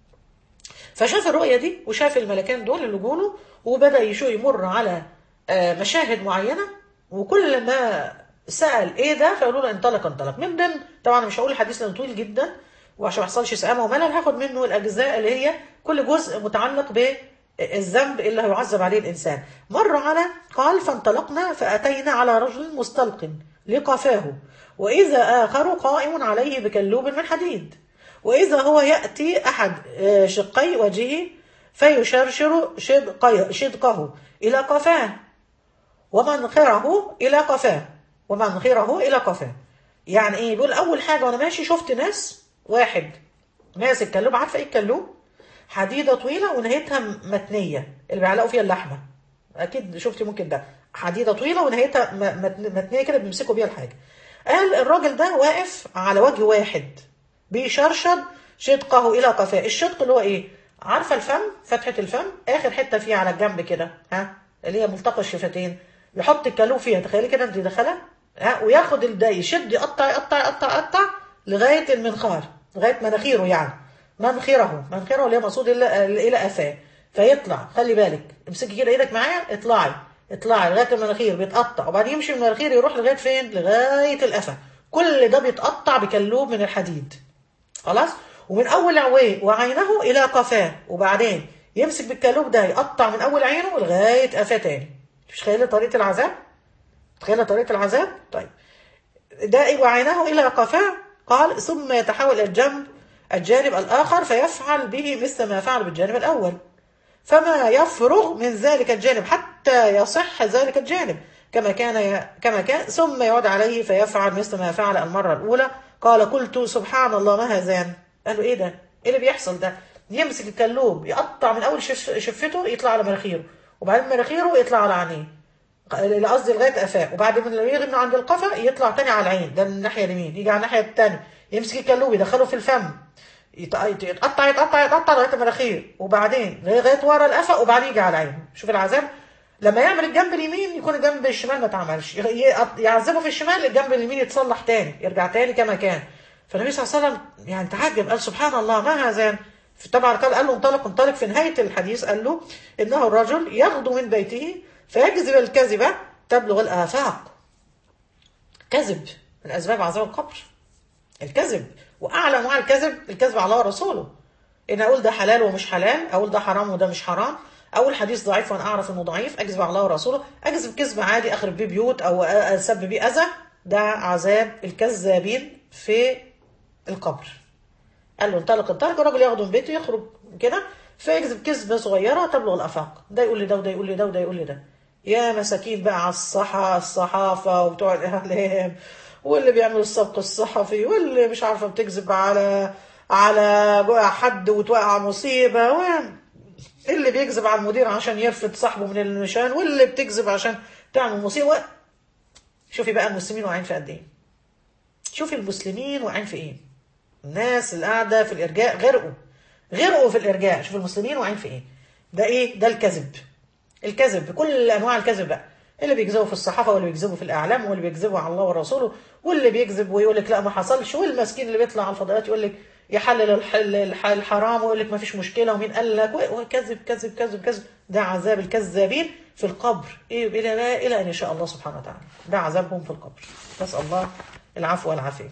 فشاف الرؤية دي وشاف الملكان دول اللي جوله وبدأ يشو يمر على آه، مشاهد معينة وكل ما سأل ايه ده فيقولوا له انطلق انطلق من ضمن طبعا مش هقول الحديث لانه طويل جدا وعشان ما يحصلش سآمة وملل هاخد منه الأجزاء اللي هي كل جزء متعلق بالذنب اللي هيعذب عليه الإنسان مر على قال فانطلقنا فأتينا على رجل مستلق لقفاه وإذا آخر قائم عليه بكلوب من حديد وإذا هو يأتي أحد آه، شقي وجهه فيشرشر شدقي- شدقه إلى قفاه ومنخره إلى قفاه ومنخره إلى قفاه يعني إيه بيقول أول حاجة وأنا ماشي شفت ناس واحد ماسك كلوب عارفة إيه الكلوب حديده طويله ونهايتها متنيه اللي بيعلقوا فيها اللحمه اكيد شفتي ممكن ده حديده طويله ونهايتها م- متن- متنيه كده بيمسكوا بيها الحاجه قال الراجل ده واقف على وجه واحد بيشرشر شدقه الى قفاه الشدق اللي هو ايه عارفه الفم فتحه الفم اخر حته فيه على الجنب كده ها اللي هي ملتقى الشفتين يحط الكالوب فيها تخيلي كده انت داخله ها وياخد الدا يشد يقطع يقطع يقطع يقطع لغايه المنخار لغايه مناخيره يعني منخره منخره اللي هي مقصود الى الى قفاه فيطلع خلي بالك امسكي كده ايدك معايا اطلعي اطلعي لغايه المناخير بيتقطع وبعدين يمشي من المناخير يروح لغايه فين لغايه القفا كل ده بيتقطع بكلوب من الحديد خلاص ومن اول عويه وعينه الى قفاه وبعدين يمسك بالكلوب ده يقطع من اول عينه لغايه قفاه تاني مش تخيلي طريقه العذاب تخيلي طريقه العذاب طيب ده وعينه الى قفاه قال ثم يتحول الى الجنب الجانب الاخر فيفعل به مثل ما فعل بالجانب الاول فما يفرغ من ذلك الجانب حتى يصح ذلك الجانب كما كان كما كان ثم يعود عليه فيفعل مثل ما فعل المرة الأولى قال قلت سبحان الله ما هذان قال له إيه ده إيه اللي بيحصل ده يمسك الكلوب يقطع من أول شف شفته يطلع على مناخيره وبعدين مناخيره يطلع على عينيه اللي قصدي لغايه قفاه وبعد ما يغي من عند القفا يطلع تاني على العين ده الناحيه اليمين يجي على الناحيه الثانيه يمسك الكلوب يدخله في الفم يت- يتقطع يتقطع يتقطع لغايه المناخير وبعدين لغايه ورا القفا وبعدين يجي على العين شوف العذاب لما يعمل الجنب اليمين يكون الجنب الشمال ما اتعملش ي- ي- يعذبه في الشمال الجنب اليمين يتصلح تاني يرجع تاني كما كان فالنبي صلى الله عليه وسلم يعني تعجب قال سبحان الله ما هذان طبعا قال قال له انطلق انطلق في نهايه الحديث قال له انه الرجل يغدو من بيته فيكذب الكذبه تبلغ الافاق كذب من اسباب عذاب القبر الكذب واعلى انواع الكذب الكذب على الله ورسوله ان اقول ده حلال ومش حلال اقول ده حرام وده مش حرام اقول حديث ضعيف وانا اعرف انه ضعيف اكذب على الله ورسوله اكذب كذب عادي اخرب بيه بيوت او اسبب بيه اذى ده عذاب الكذابين في القبر قال له انطلق انطلق الراجل ياخده من بيته يخرج كده فيكذب كذبه صغيره تبلغ الافاق ده يقول لي ده وده يقول لي ده وده يقول لي ده يا مساكين بقى على الصحة الصحافة وبتوع الإعلام واللي بيعمل السبق الصحفي واللي مش عارفة بتكذب على على حد وتوقع مصيبة و... اللي بيكذب على المدير عشان يرفد صاحبه من النشان واللي بتكذب عشان تعمل مصيبة شوفي بقى المسلمين واقعين في قد ايه شوفي المسلمين واقعين في ايه الناس اللي قاعدة في الإرجاء غرقوا غرقوا في الإرجاء شوف المسلمين واقعين في ايه ده ايه ده الكذب الكذب بكل انواع الكذب بقى اللي بيكذبوا في الصحافه واللي بيكذبوا في الاعلام واللي بيكذبوا على الله ورسوله واللي بيكذب ويقول لك لا ما حصلش والمسكين اللي بيطلع على الفضائيات يقول لك يحلل الح- الح- الحرام ويقول لك ما فيش مشكله ومين قال لك و- وكذب كذب كذب كذب ده عذاب الكذابين في القبر إيه الى لا الى ان يشاء الله سبحانه وتعالى ده عذابهم في القبر نسال الله العفو والعافيه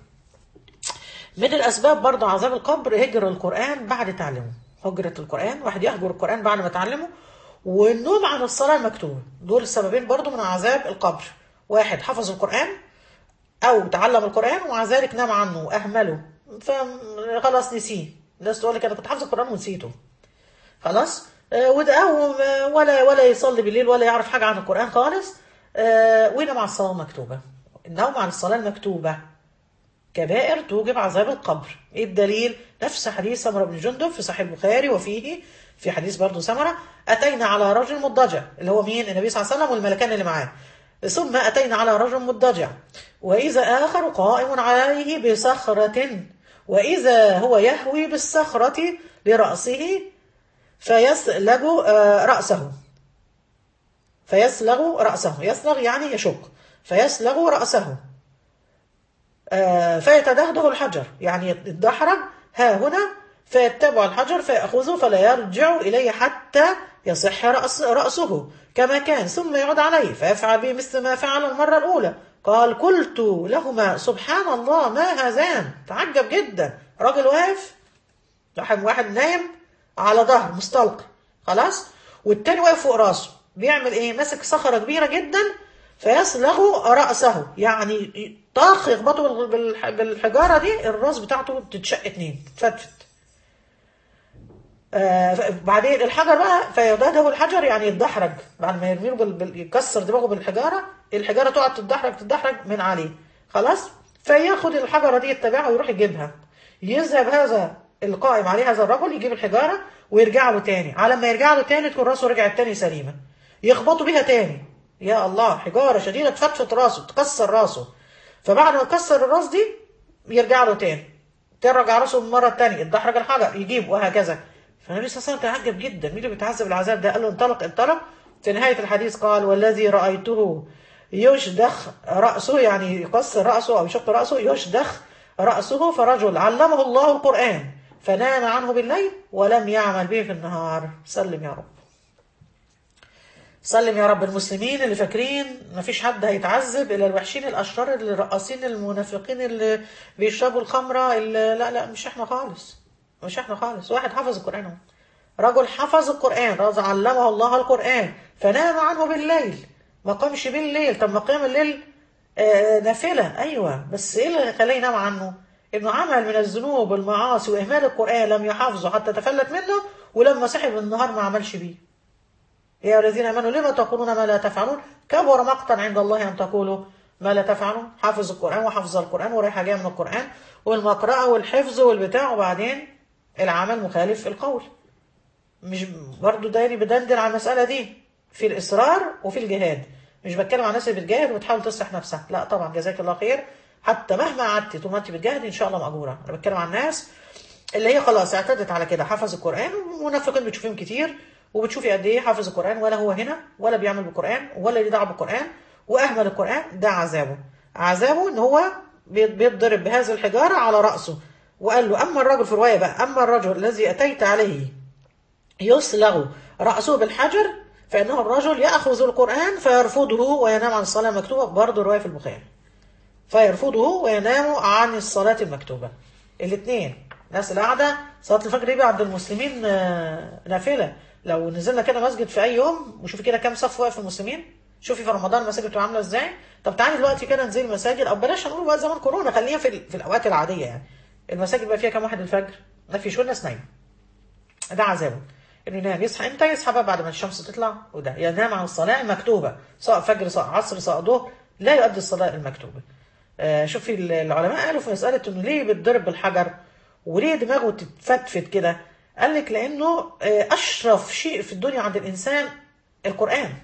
من الاسباب برضه عذاب القبر هجر القران بعد تعليمه هجرة القرآن واحد يهجر القرآن بعد ما تعلمه والنوم عن الصلاة المكتوبة دول السببين برضو من عذاب القبر واحد حفظ القرآن أو تعلم القرآن ومع ذلك نام عنه وأهمله فخلاص نسيه الناس تقول لك أنا كنت حافظ القرآن ونسيته خلاص آه، وده أو ولا ولا يصلي بالليل ولا يعرف حاجة عن القرآن خالص آه، وينام عن الصلاة المكتوبة النوم عن الصلاة المكتوبة كبائر توجب عذاب القبر ايه الدليل نفس حديث سمرة بن جندب في صحيح البخاري وفيه في حديث برضه سمرة أتينا على رجل مضجع اللي هو مين النبي صلى الله عليه وسلم والملكان اللي معاه ثم أتينا على رجل مضجع وإذا آخر قائم عليه بصخرة وإذا هو يهوي بالصخرة لرأسه فيسلج آه، رأسه فيسلغ رأسه يسلغ يعني يشق فيسلغ رأسه آه، فيتدهده الحجر يعني يتدحرج ها هنا فيتبع الحجر فيأخذه فلا يرجع إليه حتى يصح رأس رأسه كما كان ثم يعود عليه فيفعل به مثل ما فعل المرة الأولى قال قلت لهما سبحان الله ما هذان تعجب جدا راجل واقف واحد واحد نايم على ظهر مستلقي خلاص والتاني واقف فوق راسه بيعمل ايه ماسك صخرة كبيرة جدا فيصلغ رأسه يعني طاخ يخبطه بالح- بالحجارة دي الراس بتاعته تتشق اتنين تتفتفت آه ف- بعدين الحجر بقى فيضاده الحجر يعني يتدحرج بعد ما يرميه بال... بال... يكسر دماغه بالحجارة الحجارة تقعد تتدحرج تتدحرج من عليه خلاص فياخد الحجرة دي يتبعها ويروح يجيبها يذهب هذا القائم عليه هذا الرجل يجيب الحجارة ويرجع له تاني على ما يرجع له تاني تكون راسه رجعت تاني سليمه يخبطوا بيها تاني يا الله حجاره شديده تفتفت راسه تكسر راسه فبعد ما تكسر الراس دي يرجع له تاني ترجع راسه المره الثانيه يتدحرج الحجر يجيب وهكذا فالنبي صلى الله عليه وسلم تعجب جدا مين اللي بيتعذب العذاب ده قال له انطلق انطلق في نهايه الحديث قال والذي رايته يشدخ راسه يعني يكسر راسه او يشق راسه يشدخ راسه فرجل علمه الله القران فنام عنه بالليل ولم يعمل به في النهار سلم يا رب سلم يا رب المسلمين اللي فاكرين مفيش حد هيتعذب الا الوحشين الاشرار اللي الرقاصين المنافقين اللي بيشربوا الخمره اللي لا لا مش احنا خالص مش احنا خالص واحد حفظ القران اهو رجل حفظ القران رجل علمه الله القران فنام عنه بالليل ما قامش بالليل طب ما قيام الليل آه نافله ايوه بس ايه اللي خلاه ينام عنه انه عمل من الذنوب والمعاصي واهمال القران لم يحافظه حتى تفلت منه ولما صحي بالنهار ما عملش بيه يا الذين امنوا لما تقولون ما لا تفعلون كبر مقتا عند الله ان تقولوا ما لا تفعلون حافظ القران وحفظ القران ورايحه جايه من القران والمقرأة والحفظ والبتاع وبعدين العمل مخالف القول مش برضو دايري بدندن على المسألة دي في الإصرار وفي الجهاد مش بتكلم عن الناس اللي بتجاهد وبتحاول تصلح نفسها لا طبعا جزاك الله خير حتى مهما قعدتي طول ما انت بتجاهدي ان شاء الله مأجورة انا بتكلم عن الناس اللي هي خلاص اعتدت على كده حفظ القرآن ومنافقين بتشوفيهم كتير وبتشوفي قد ايه حافظ القرآن ولا هو هنا ولا بيعمل بالقرآن ولا ليه دعوه بالقرآن واهمل القرآن ده عذابه عذابه ان هو بيتضرب بهذه الحجارة على رأسه وقال له أما الرجل في الرواية بقى أما الرجل الذي أتيت عليه يسلغ رأسه بالحجر فإنه الرجل يأخذ القرآن فيرفضه وينام عن الصلاة المكتوبة برضه الرواية في البخاري فيرفضه وينام عن الصلاة المكتوبة الاثنين الناس اللي قاعدة صلاة الفجر دي عند المسلمين نافلة لو نزلنا كده مسجد في أي يوم وشوفي كده كام صف واقف المسلمين شوفي في رمضان المساجد بتبقى عامله ازاي طب تعالي دلوقتي كده ننزل المساجد او بلاش نقول بقى زمان كورونا خلينا في, في الاوقات العاديه يعني المساجد بقى فيها كام واحد الفجر ما فيش والناس نايمه ده عذابه انه ينام يصحى امتى يصحى بقى بعد ما الشمس تطلع وده ينام عن الصلاه المكتوبه سواء فجر سواء عصر سواء ظهر لا يؤدي الصلاه المكتوبه آه شوفي العلماء قالوا في مساله انه ليه بتضرب بالحجر وليه دماغه تتفتفت كده قال لك لانه آه اشرف شيء في الدنيا عند الانسان القران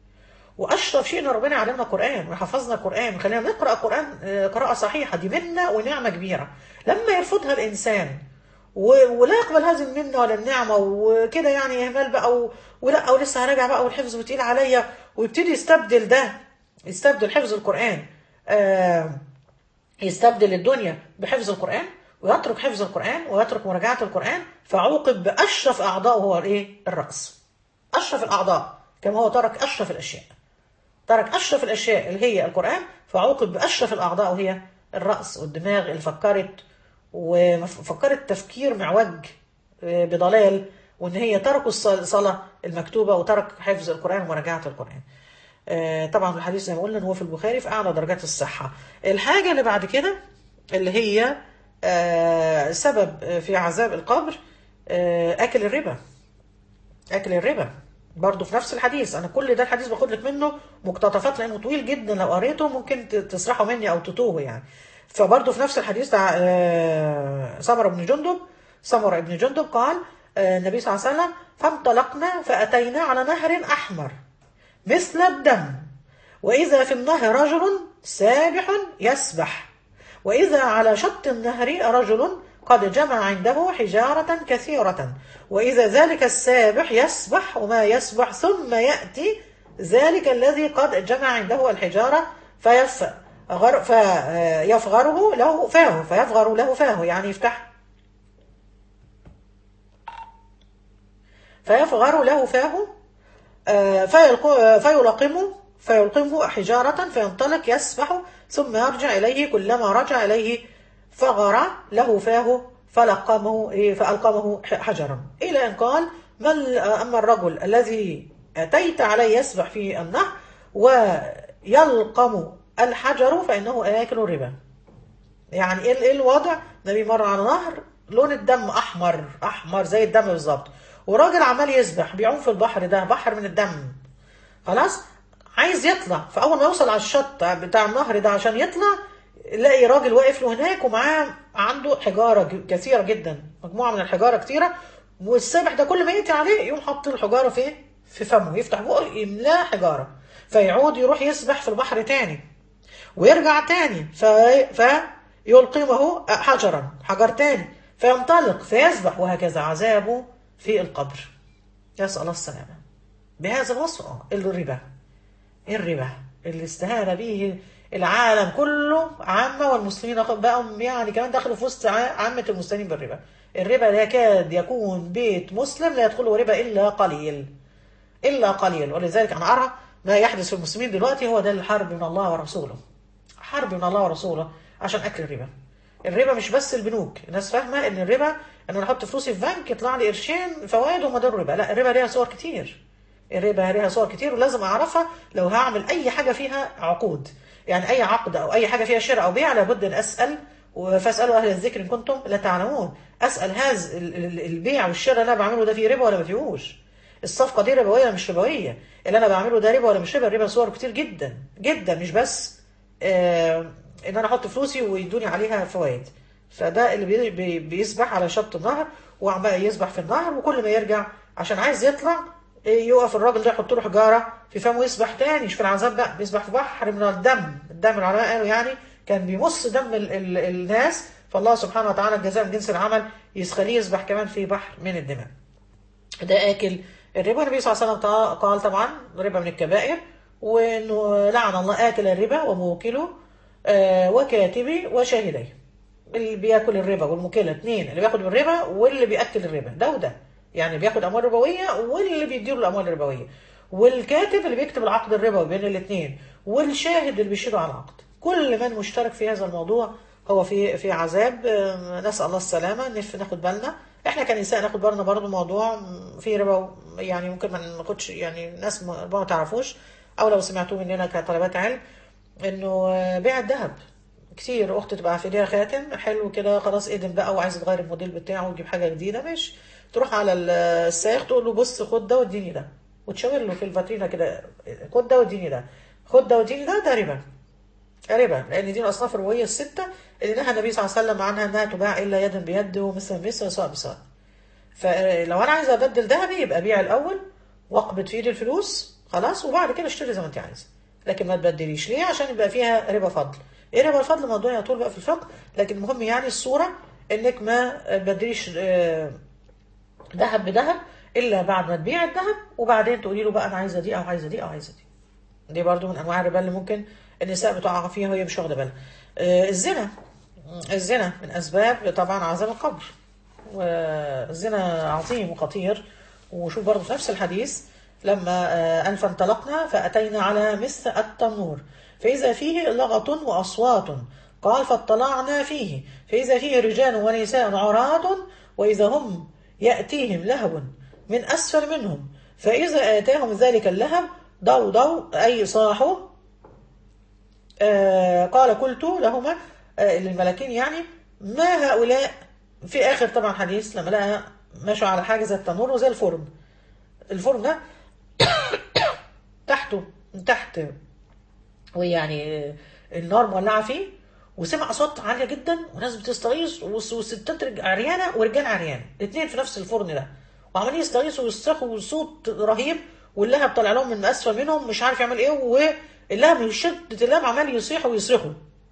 واشرف شيء ان ربنا يعلمنا قران ويحفظنا قران ويخلينا نقرا قران قراءه صحيحه دي منا ونعمه كبيره لما يرفضها الانسان ولا يقبل هذه المنه ولا النعمه وكده يعني اهمال بقى ولا او لسه هراجع بقى والحفظ بتقيل عليا ويبتدي يستبدل ده يستبدل حفظ القران آه يستبدل الدنيا بحفظ القران ويترك حفظ القران ويترك مراجعه القران فعوقب باشرف اعضائه هو الايه الراس اشرف الاعضاء كما هو ترك اشرف الاشياء ترك أشرف الأشياء اللي هي القرآن فعوقب بأشرف الأعضاء وهي الرأس والدماغ اللي فكرت وفكرت تفكير معوج بضلال وإن هي تركوا الصلاة المكتوبة وترك حفظ القرآن ومراجعة القرآن طبعا الحديث زي ما قلنا هو في البخاري في أعلى درجات الصحة الحاجة اللي بعد كده اللي هي سبب في عذاب القبر أكل الربا أكل الربا برضه في نفس الحديث انا كل ده الحديث باخد لك منه مقتطفات لانه طويل جدا لو قريته ممكن تسرحوا مني او تتوهوا يعني فبرضه في نفس الحديث بتاع سمره بن جندب سمره بن جندب قال النبي صلى الله عليه وسلم فانطلقنا فاتينا على نهر احمر مثل الدم واذا في النهر رجل سابح يسبح واذا على شط النهر رجل قد جمع عنده حجارة كثيرة وإذا ذلك السابح يسبح وما يسبح ثم يأتي ذلك الذي قد جمع عنده الحجارة فيفغر فيفغره له فاه فيفغر له فاه يعني يفتح فيفغر له فاه فيلقمه فيلقمه حجارة فينطلق يسبح ثم يرجع إليه كلما رجع إليه فغر له فاه فلقمه فألقمه حجرا إلى أن قال من أما الرجل الذي أتيت عليه يسبح في النهر ويلقم الحجر فإنه آكل ربا يعني إيه الوضع النبي مر على نهر لون الدم أحمر أحمر زي الدم بالظبط وراجل عمال يسبح بيعوم في البحر ده بحر من الدم خلاص عايز يطلع فأول ما يوصل على الشط بتاع النهر ده عشان يطلع يلاقي راجل واقف له هناك ومعاه عنده حجاره كثيره جدا مجموعه من الحجاره كثيره والسابح ده كل ما يأتي عليه يقوم حاط الحجارة في في فمه يفتح بقه يملاه حجارة فيعود يروح يسبح في البحر تاني ويرجع تاني ف... فيلقمه حجرا حجر تاني فينطلق فيسبح وهكذا عذابه في القبر يسأل الله السلامة بهذا الوصف اه الربا الربا اللي استهان به العالم كله عامة والمسلمين بقوا يعني كمان دخلوا في وسط عامة المسلمين بالربا الربا لا يكاد يكون بيت مسلم لا يدخله ربا إلا قليل إلا قليل ولذلك أنا أرى ما يحدث في المسلمين دلوقتي هو ده الحرب من الله ورسوله حرب من الله ورسوله عشان أكل الربا الربا مش بس البنوك الناس فاهمة إن الربا إن أنا أحط فلوسي في بنك يطلع لي قرشين فوائد وما ده الربا لا الربا ليها صور كتير الربا ليها صور كتير ولازم أعرفها لو هعمل أي حاجة فيها عقود يعني أي عقد أو أي حاجة فيها شراء أو بيع لابد أن أسأل فاسألوا أهل الذكر إن كنتم لا تعلمون أسأل هذا البيع والشراء اللي أنا بعمله ده فيه ربا ولا ما فيهوش الصفقة دي ربوية ولا مش ربوية اللي أنا بعمله ده ربا ولا مش ربا الربا صور كتير جدا جدا مش بس آه إن أنا أحط فلوسي ويدوني عليها فوائد فده اللي بي بي بيسبح على شط النهر وعمال يسبح في النهر وكل ما يرجع عشان عايز يطلع يقف الراجل ده يحط له حجاره في فمه يسبح تاني مش في العذاب بقى بيسبح في بحر من الدم الدم العلماء قالوا يعني كان بيمص دم ال ال الناس فالله سبحانه وتعالى الجزاء من جنس العمل يخليه يسبح كمان في بحر من الدماء ده اكل الربا النبي صلى الله عليه وسلم قال طبعا ربا من الكبائر وانه لعن الله اكل الربا وموكله آه وكاتبه وشاهديه اللي بياكل الربا والموكله اثنين اللي بياخد بالربا واللي بياكل الربا ده وده يعني بياخد اموال ربويه واللي بيديله الاموال الربويه والكاتب اللي بيكتب العقد الربوي بين الاثنين والشاهد اللي بيشهد على العقد كل من مشترك في هذا الموضوع هو في في عذاب نسال الله السلامه ناخد بالنا احنا كنساء ناخد بالنا برضه موضوع في ربا يعني ممكن ما ناخدش يعني ناس ما تعرفوش او لو سمعتوه مننا كطلبات علم انه بيع الذهب كتير اخت تبقى في ايديها خاتم حلو كده خلاص ادم بقى وعايز تغير الموديل بتاعه وتجيب حاجه جديده ماشي تروح على السائق تقول له بص خد ده واديني ده وتشاور له في الفاترينا كده خد ده واديني ده خد ده واديني ده ده ربا ربا لان دي الاصناف الربويه السته اللي نهى النبي صلى الله عليه وسلم عنها انها تباع الا يدا بيد ومثل بمثل سواء بسواء فلو انا عايزه ابدل ذهبي يبقى بيع الاول واقبض في ايدي الفلوس خلاص وبعد كده اشتري زي ما انت عايزه لكن ما تبدليش ليه عشان يبقى فيها ربا فضل ايه ربا الفضل موضوع يطول بقى في الفقه لكن المهم يعني الصوره انك ما تبدليش ذهب بذهب الا بعد ما تبيع الذهب وبعدين تقولي له بقى انا عايزه دي او عايزه دي او عايزه دي دي برضو من انواع الربا اللي ممكن النساء بتقع فيها وهي مش واخده بالها آه الزنا الزنا من اسباب طبعا عذاب القبر والزنا عظيم وخطير وشوف برضو في نفس الحديث لما آه أن فانطلقنا فأتينا على مثل التنور فإذا فيه لغط وأصوات قال فاطلعنا فيه فإذا فيه رجال ونساء عراة وإذا هم يأتيهم لهب من أسفل منهم فإذا آتاهم ذلك اللهب ضو ضو أي صاحوا آه قال قلت لهما آه للملكين يعني ما هؤلاء في آخر طبعا حديث لما لقى مشوا على حاجة زي التنور وزي الفرن الفرن ده تحته تحت ويعني النار مولعة فيه وسمع اصوات عاليه جدا وناس بتستغيث والستات عريانه ورجال عريان الاثنين في نفس الفرن ده وعمالين يستغيثوا ويصرخوا وصوت رهيب واللهب طالع لهم من اسفل منهم مش عارف يعمل ايه واللهب من شده اللهب عمال يصيحوا ويصرخوا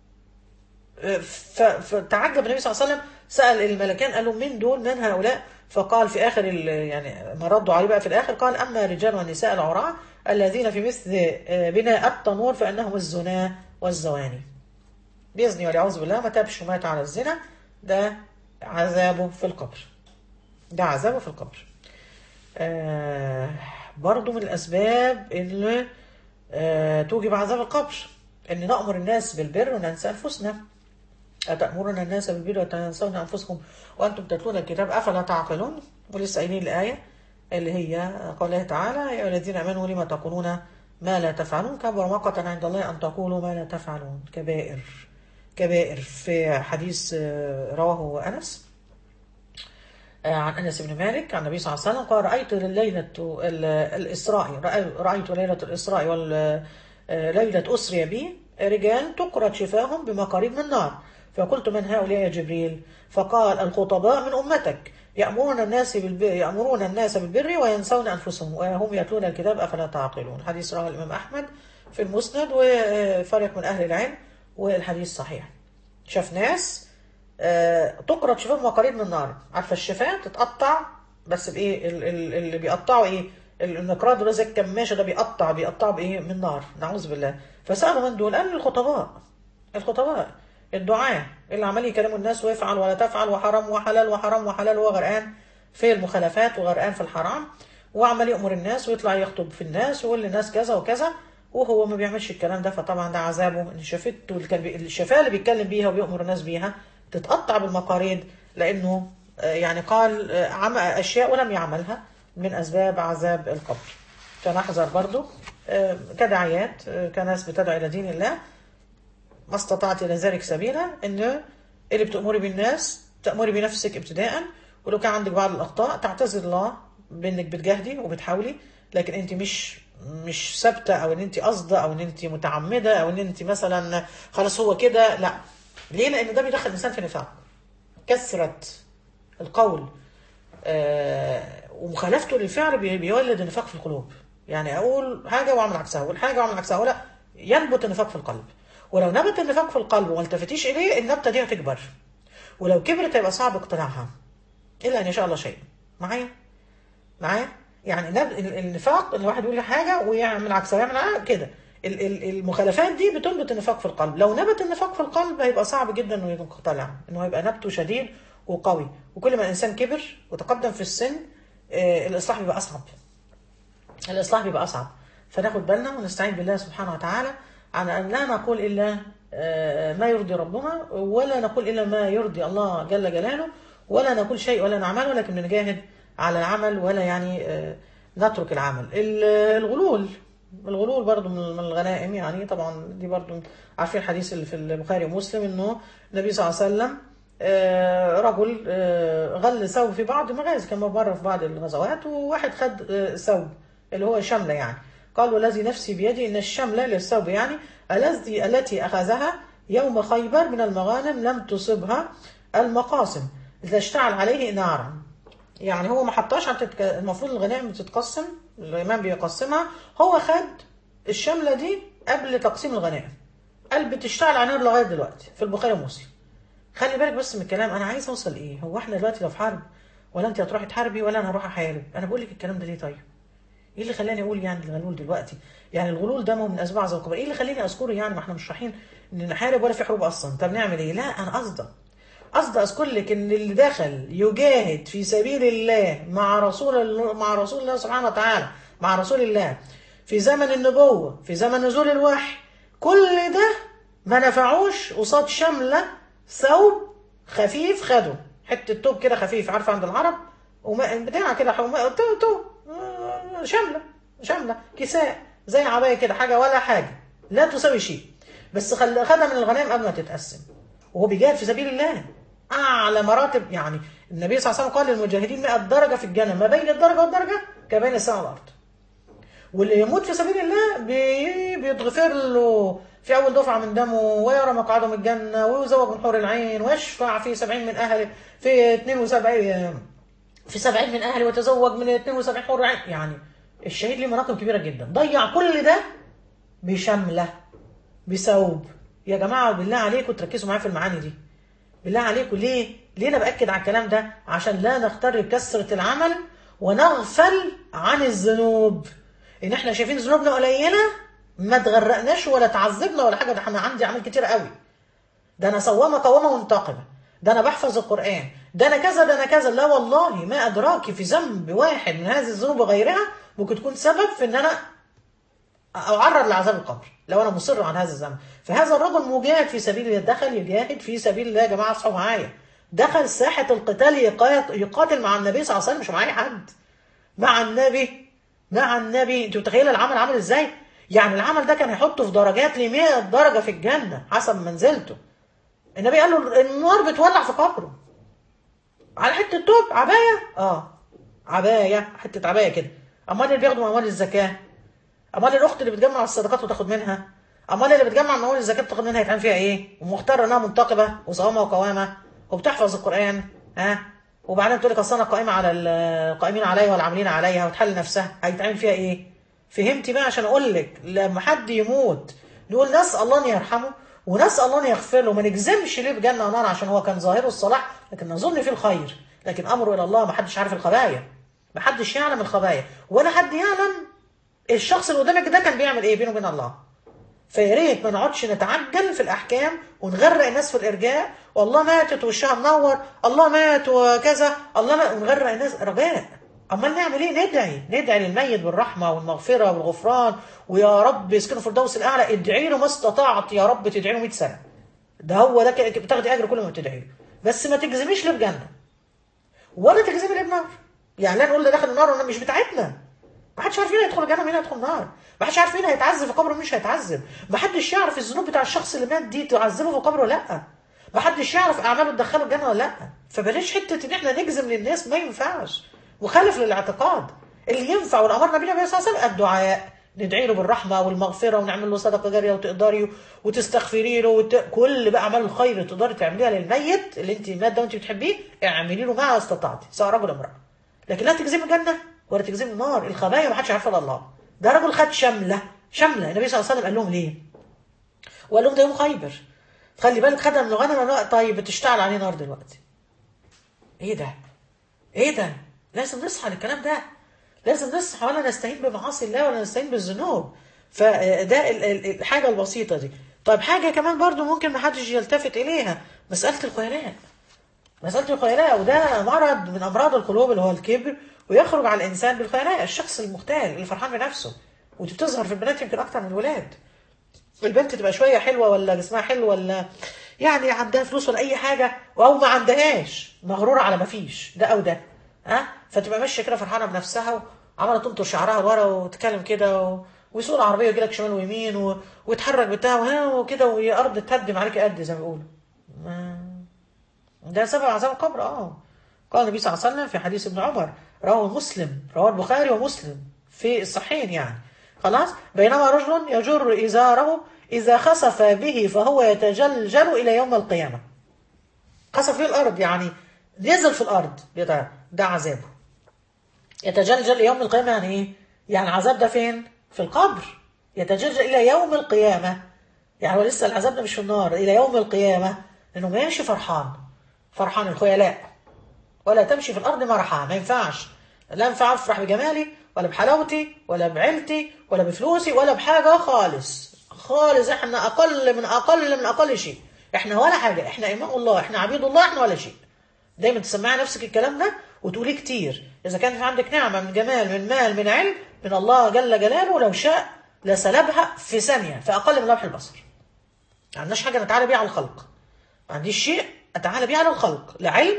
فتعجب النبي صلى الله عليه وسلم سال الملكان قالوا من دول من هؤلاء فقال في اخر يعني ما ردوا عليه بقى في الاخر قال اما الرجال والنساء العراة الذين في مثل بناء التنور فانهم الزنا والزواني بيزني والعياذ بالله ما تابش ومات على الزنا ده عذابه في القبر ده عذابه في القبر آه برضو من الأسباب اللي آه توجب عذاب القبر أن نأمر الناس بالبر وننسى أنفسنا أتأمرون الناس بالبر وتنسون أنفسكم وأنتم تتلون الكتاب أفلا تعقلون ولسه قايلين الآية اللي هي قوله تعالى يا أيها الذين آمنوا لما تقولون ما لا تفعلون كبر مقتا عند الله أن تقولوا ما لا تفعلون كبائر كبائر في حديث رواه أنس عن أنس بن مالك عن النبي صلى الله عليه وسلم قال رأيت ليلة الإسراء رأيت ليلة الإسراء وليلة أسري بي رجال تقرد شفاهم بمقاريب من نار فقلت من هؤلاء يا جبريل فقال الخطباء من أمتك يأمرون الناس بالبر يأمرون الناس بالبر وينسون أنفسهم وهم يتلون الكتاب أفلا تعقلون حديث رواه الإمام أحمد في المسند وفرق من أهل العلم والحديث صحيح شاف ناس آه، تقرض شفاهم مقاريض من نار عارفة الشفاه تتقطع بس بإيه ال- ال- اللي بيقطعوا إيه النقراض ده زي الكماشة ده بيقطع بيقطعوا بإيه من نار نعوذ بالله فسألوا من دول قالوا الخطباء الخطباء الدعاة اللي عمال يكلموا الناس ويفعل ولا تفعل وحرام وحلال وحرام وحلال وغرقان في المخالفات وغرقان في الحرام وعمال يأمر الناس ويطلع يخطب في الناس ويقول للناس كذا وكذا وهو ما بيعملش الكلام ده فطبعا ده عذابه ان شفته اللي كان بي... الشفاه اللي بيتكلم بيها وبيأمر الناس بيها تتقطع بالمقاريض لانه آه، يعني قال آه، عم اشياء ولم يعملها من اسباب عذاب القبر فنحذر برضو آه، كدعيات آه، كناس بتدعو الى دين الله ما استطعت الى ذلك سبيلا ان اللي بتأمري بالناس تأمري بنفسك ابتداء ولو كان عندك بعض الاخطاء تعتذر الله بانك بتجاهدي وبتحاولي لكن انت مش مش ثابته او ان انت قاصده او ان انت متعمده او ان انت مثلا خلاص هو كده لا ليه لان ده بيدخل الانسان في نفاق كثره القول آه، ومخالفته للفعل بي- بيولد النفاق في القلوب يعني اقول حاجه واعمل عكسها اقول حاجه واعمل عكسها ولا ينبت النفاق في القلب ولو نبت النفاق في القلب وما التفتيش اليه النبته دي هتكبر ولو كبرت هيبقى صعب اقتلاعها الا ان يشاء الله شيء معايا معايا يعني نب... ال- النفاق ان الواحد يقول حاجه ويعمل عكسها ويعمل عكسها كده ال- ال- المخالفات دي بتنبت النفاق في القلب لو نبت النفاق في القلب هيبقى صعب جدا انه يقتلع انه هيبقى نبته شديد وقوي وكل ما الانسان كبر وتقدم في السن آه، الاصلاح بيبقى اصعب الاصلاح بيبقى اصعب فناخد بالنا ونستعين بالله سبحانه وتعالى على ان لا نقول الا آه، ما يرضي ربنا ولا نقول الا ما يرضي الله جل جلاله ولا نقول شيء ولا نعمله لكن نجاهد على العمل ولا يعني آه، نترك العمل ال- الغلول الغلول برضو من من الغنائم يعني طبعا دي برضو عارفين الحديث اللي في البخاري ومسلم انه النبي صلى الله عليه وسلم آه، رجل آه، غل ثوب في بعض المغازي كان مره في بعض الغزوات وواحد خد آه، ثوب اللي هو شمله يعني قال والذي نفسي بيدي ان الشمله للثوب يعني الذي التي اخذها يوم خيبر من المغانم لم تصبها المقاسم اذا اشتعل عليه نارا يعني هو ما حطهاش عشان تتك... المفروض الغنائم بتتقسم الامام بيقسمها هو خد الشمله دي قبل تقسيم الغنائم قال بتشتغل على نار لغايه دلوقتي في البخاري ومسلم خلي بالك بس من الكلام انا عايز اوصل ايه هو احنا دلوقتي لا في حرب ولا انت هتروحي تحاربي ولا انا هروح احارب انا بقول لك الكلام ده ليه طيب ايه اللي خلاني اقول يعني الغلول دلوقتي يعني الغلول ده ما هو من اسباب عذاب القبر ايه اللي خلاني اذكره يعني ما احنا مش رايحين ان نحارب ولا في حروب اصلا طب نعمل ايه لا انا قصدي قصدي اذكر لك ان اللي دخل يجاهد في سبيل الله مع رسول الله مع رسول الله سبحانه وتعالى مع رسول الله في زمن النبوه في زمن نزول الوحي كل ده ما نفعوش قصاد شمله ثوب خفيف خده حته توب كده خفيف عارفه عند العرب وما بتاع كده حوم- تو تو آه، شمله شمله كساء زي عبايه كده حاجه ولا حاجه لا تساوي شيء بس خل- خدها من الغنائم قبل ما تتقسم وهو بيجاهد في سبيل الله اعلى مراتب يعني النبي صلى الله عليه وسلم قال للمجاهدين 100 درجه في الجنه ما بين الدرجه والدرجه كبين السماء والارض واللي يموت في سبيل الله بي- بيتغفر له في اول دفعه من دمه ويرى مقعده من الجنه ويزوج من حور العين ويشفع في 70 من اهله في 72 في 70 من اهله وتزوج من 72 حور عين يعني الشهيد ليه مناقب كبيره جدا ضيع كل ده بشمله بثوب يا جماعه بالله عليكم تركزوا معايا في المعاني دي بالله عليكم ليه ليه انا باكد على الكلام ده عشان لا نغتر بكثره العمل ونغفل عن الذنوب ان احنا شايفين ذنوبنا قليله ما تغرقناش ولا تعذبنا ولا حاجه ده احنا عندي اعمال كتير قوي ده انا صوامه قوامه منتقمه ده انا بحفظ القران ده انا كذا ده انا كذا لا والله ما ادراك في ذنب واحد من هذه الذنوب وغيرها ممكن تكون سبب في ان انا اعرض لعذاب القبر لو انا مصر على هذا الذنب فهذا الرجل مجاهد في سبيل الله دخل يجاهد في سبيل الله يا جماعه اصحوا معايا دخل ساحه القتال يقات- يقاتل مع النبي صلى الله عليه وسلم مش مع اي حد مع النبي مع النبي انت متخيله العمل عامل ازاي يعني العمل ده كان هيحطه في درجات ل 100 درجه في الجنه حسب منزلته النبي قال له النار بتولع في قبره على حته توب عبايه اه عبايه حته عبايه كده امال اللي بياخدوا اموال الزكاه امال الاخت اللي بتجمع الصدقات وتاخد منها امال اللي بتجمع اموال الزكاه تاخد منها يتعمل فيها ايه ومختاره انها منتقبه وصوامه وقوامه وبتحفظ القران ها وبعدين تقول لك اصل انا قائمه على القائمين عليها والعاملين عليها وتحل نفسها هيتعمل فيها ايه؟ فهمتي بقى عشان اقول لك لما حد يموت نقول نسال الله ان يرحمه ونسال الله ان يغفر له ما نجزمش ليه بجنه ونار عشان هو كان ظاهره الصلاح لكن نظن فيه الخير لكن امره الى الله ما حدش عارف الخبايا ما حدش يعلم الخبايا ولا حد يعلم الشخص اللي قدامك ده كان بيعمل ايه بينه وبين الله فيا ريت ما نقعدش نتعجل في الاحكام ونغرق الناس في الارجاء والله ماتت وشها منور الله مات وكذا الله مات ونغرق الناس رجاء امال نعمل ايه ندعي ندعي للميت بالرحمه والمغفره والغفران ويا رب يسكنه في الدوس الاعلى ادعي له ما استطعت يا رب تدعي له 100 سنه ده هو ده كده بتاخدي اجر كل ما بتدعي له بس ما تجزميش ليه بجنه ولا تجزمي ليه بنار يعني لا نقول ده داخل النار ولا مش بتاعتنا ما حدش عارف مين هيدخل الجنه ومين هيدخل النار ما حدش عارف مين هيتعذب في قبره ومين مش هيتعذب ما حدش يعرف الذنوب بتاع الشخص اللي مات دي تعذبه في قبره ولا لا ما حدش يعرف اعماله تدخله الجنه ولا لا فبلاش حته ان احنا نجزم للناس ما ينفعش مخالف للاعتقاد اللي ينفع والامر النبي عليه الصلاه والسلام الدعاء ندعي له بالرحمه والمغفره ونعمل له صدقه جاريه وتقدري وتستغفري له وت... كل بقى اعمال الخير تقدري تعمليها للميت اللي انت مات ده وانت بتحبيه اعملي له ما استطعتي سواء رجل او امراه لكن لا تجزمي الجنه ولا تجزمي النار الخبايا ما حدش عارفها الا الله ده رجل خد شمله شمله النبي صلى الله عليه وسلم قال لهم ليه؟ وقال لهم ده يوم خيبر خلي بالك خدها من الغنم طيب بتشتعل عليه نار دلوقتي ايه ده؟ ايه ده؟ لازم نصحى للكلام ده لازم نصحى ولا نستهين بمعاصي الله ولا نستهين بالذنوب فده الحاجه البسيطه دي طيب حاجه كمان برضو ممكن ما حدش يلتفت اليها مساله الخيلاء مساله الخيلاء وده مرض من امراض القلوب اللي هو الكبر ويخرج على الانسان بالخيلاء الشخص المختال اللي فرحان بنفسه ودي بتظهر في البنات يمكن اكتر من الولاد البنت تبقى شويه حلوه ولا جسمها حلو ولا يعني عندها فلوس ولا اي حاجه او ما عندهاش مغروره على ما فيش ده او ده ها فتبقى ماشيه كده فرحانه بنفسها وعماله تنطر شعرها لورا وتتكلم كده و... ويسوق العربيه ويجي لك شمال ويمين و... ويتحرك بتاعه وها وكده وهي ارض تهدم عليك قد زي ما بيقولوا ما... ده سبب عذاب القبر اه قال النبي صلى الله عليه وسلم في حديث ابن عمر رواه مسلم رواه البخاري ومسلم في الصحيحين يعني خلاص بينما رجل يجر ازاره اذا خسف به فهو يتجلجل الى يوم القيامه خسف في الارض يعني نزل في الارض ده عذابه يتجلجل يوم القيامه يعني ايه يعني العذاب ده فين في القبر يتجلجل الى يوم القيامه يعني هو لسه العذاب ده مش في النار الى يوم القيامه انه ماشي فرحان فرحان الخيلاء ولا تمشي في الارض مرحا ما ينفعش لا ينفع افرح بجمالي ولا بحلاوتي ولا بعيلتي ولا بفلوسي ولا بحاجه خالص خالص احنا اقل من اقل من اقل شيء احنا ولا حاجه احنا اماء الله احنا عبيد الله احنا ولا شيء دايما تسمعي نفسك الكلام ده وتقوليه كتير اذا كان في عندك نعمه من جمال من مال من علم من الله جل جلاله لو شاء لسلبها في ثانيه في اقل من لمح البصر ما عندناش حاجه نتعالى بيها على الخلق ما عنديش شيء اتعالى بيه على الخلق لا علم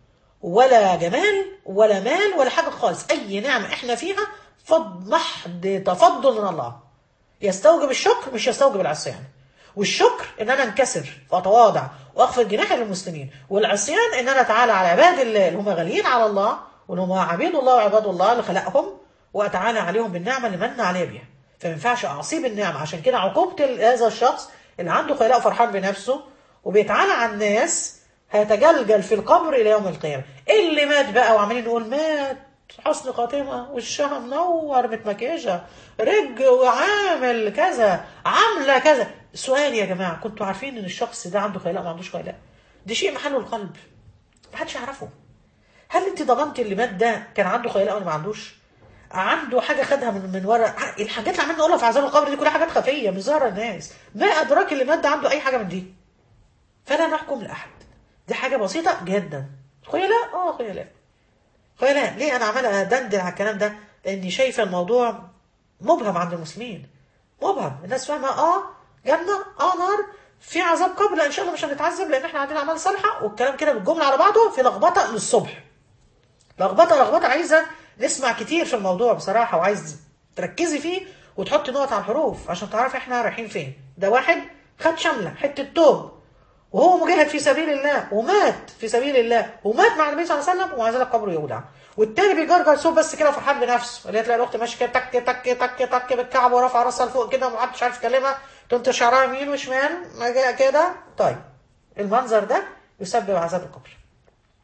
ولا جمال ولا مال ولا حاجه خالص اي نعمه احنا فيها فضل محض تفضل من الله يستوجب الشكر مش يستوجب العصيان والشكر ان انا انكسر واتواضع واخفض جناحي للمسلمين والعصيان ان انا اتعالى على عباد الله اللي هم غاليين على الله واللي هم عبيد الله وعباد الله اللي خلقهم واتعالى عليهم بالنعمه اللي من عليه بيها فما ينفعش اعصيه بالنعمه عشان كده عقوبه هذا الشخص اللي عنده خلاق فرحان بنفسه وبيتعالى على الناس هيتجلجل في القبر الى يوم القيامه اللي مات بقى وعمالين نقول مات حسن خاتمه وشها منور متمكيجه رج وعامل كذا عامله كذا سؤال يا جماعه كنتوا عارفين ان الشخص ده عنده خيلاء ما عندوش خيلاء دي شيء محله القلب ما حدش يعرفه هل انت ضمنت اللي مات ده كان عنده خيلاء ولا ما عندوش عنده حاجه خدها من من ورا الحاجات اللي عمالين نقولها في عذاب القبر دي كلها حاجات خفيه مش ظاهره الناس ما ادراك اللي مات ده عنده اي حاجه من دي فلا نحكم لاحد دي حاجه بسيطه جدا خيلاء اه خيلاء خيلاء ليه انا عماله ادندن على الكلام ده لاني شايفه الموضوع مبهم عند المسلمين مبهم الناس فاهمه اه جنه اه نار في عذاب قبر لا ان شاء الله مش هنتعذب لان احنا عندنا اعمال صالحه والكلام كده بالجمله على بعضه في لخبطه للصبح لخبطه لخبطه عايزه نسمع كتير في الموضوع بصراحه وعايز تركزي فيه وتحطي نقط على الحروف عشان تعرفي احنا رايحين فين ده واحد خد شمله حته توب وهو مجاهد في سبيل الله ومات في سبيل الله ومات مع النبي صلى الله عليه وسلم ومع ذلك قبره يودع والتاني بيجرجر صوب بس كده فرحان بنفسه اللي تلاقي الاخت ماشيه كده تك تك تك تك بالكعب ورافعه راسها لفوق كده ومحدش عارف يكلمها تنطر شعرها يمين وشمال كده طيب المنظر ده يسبب عذاب القبر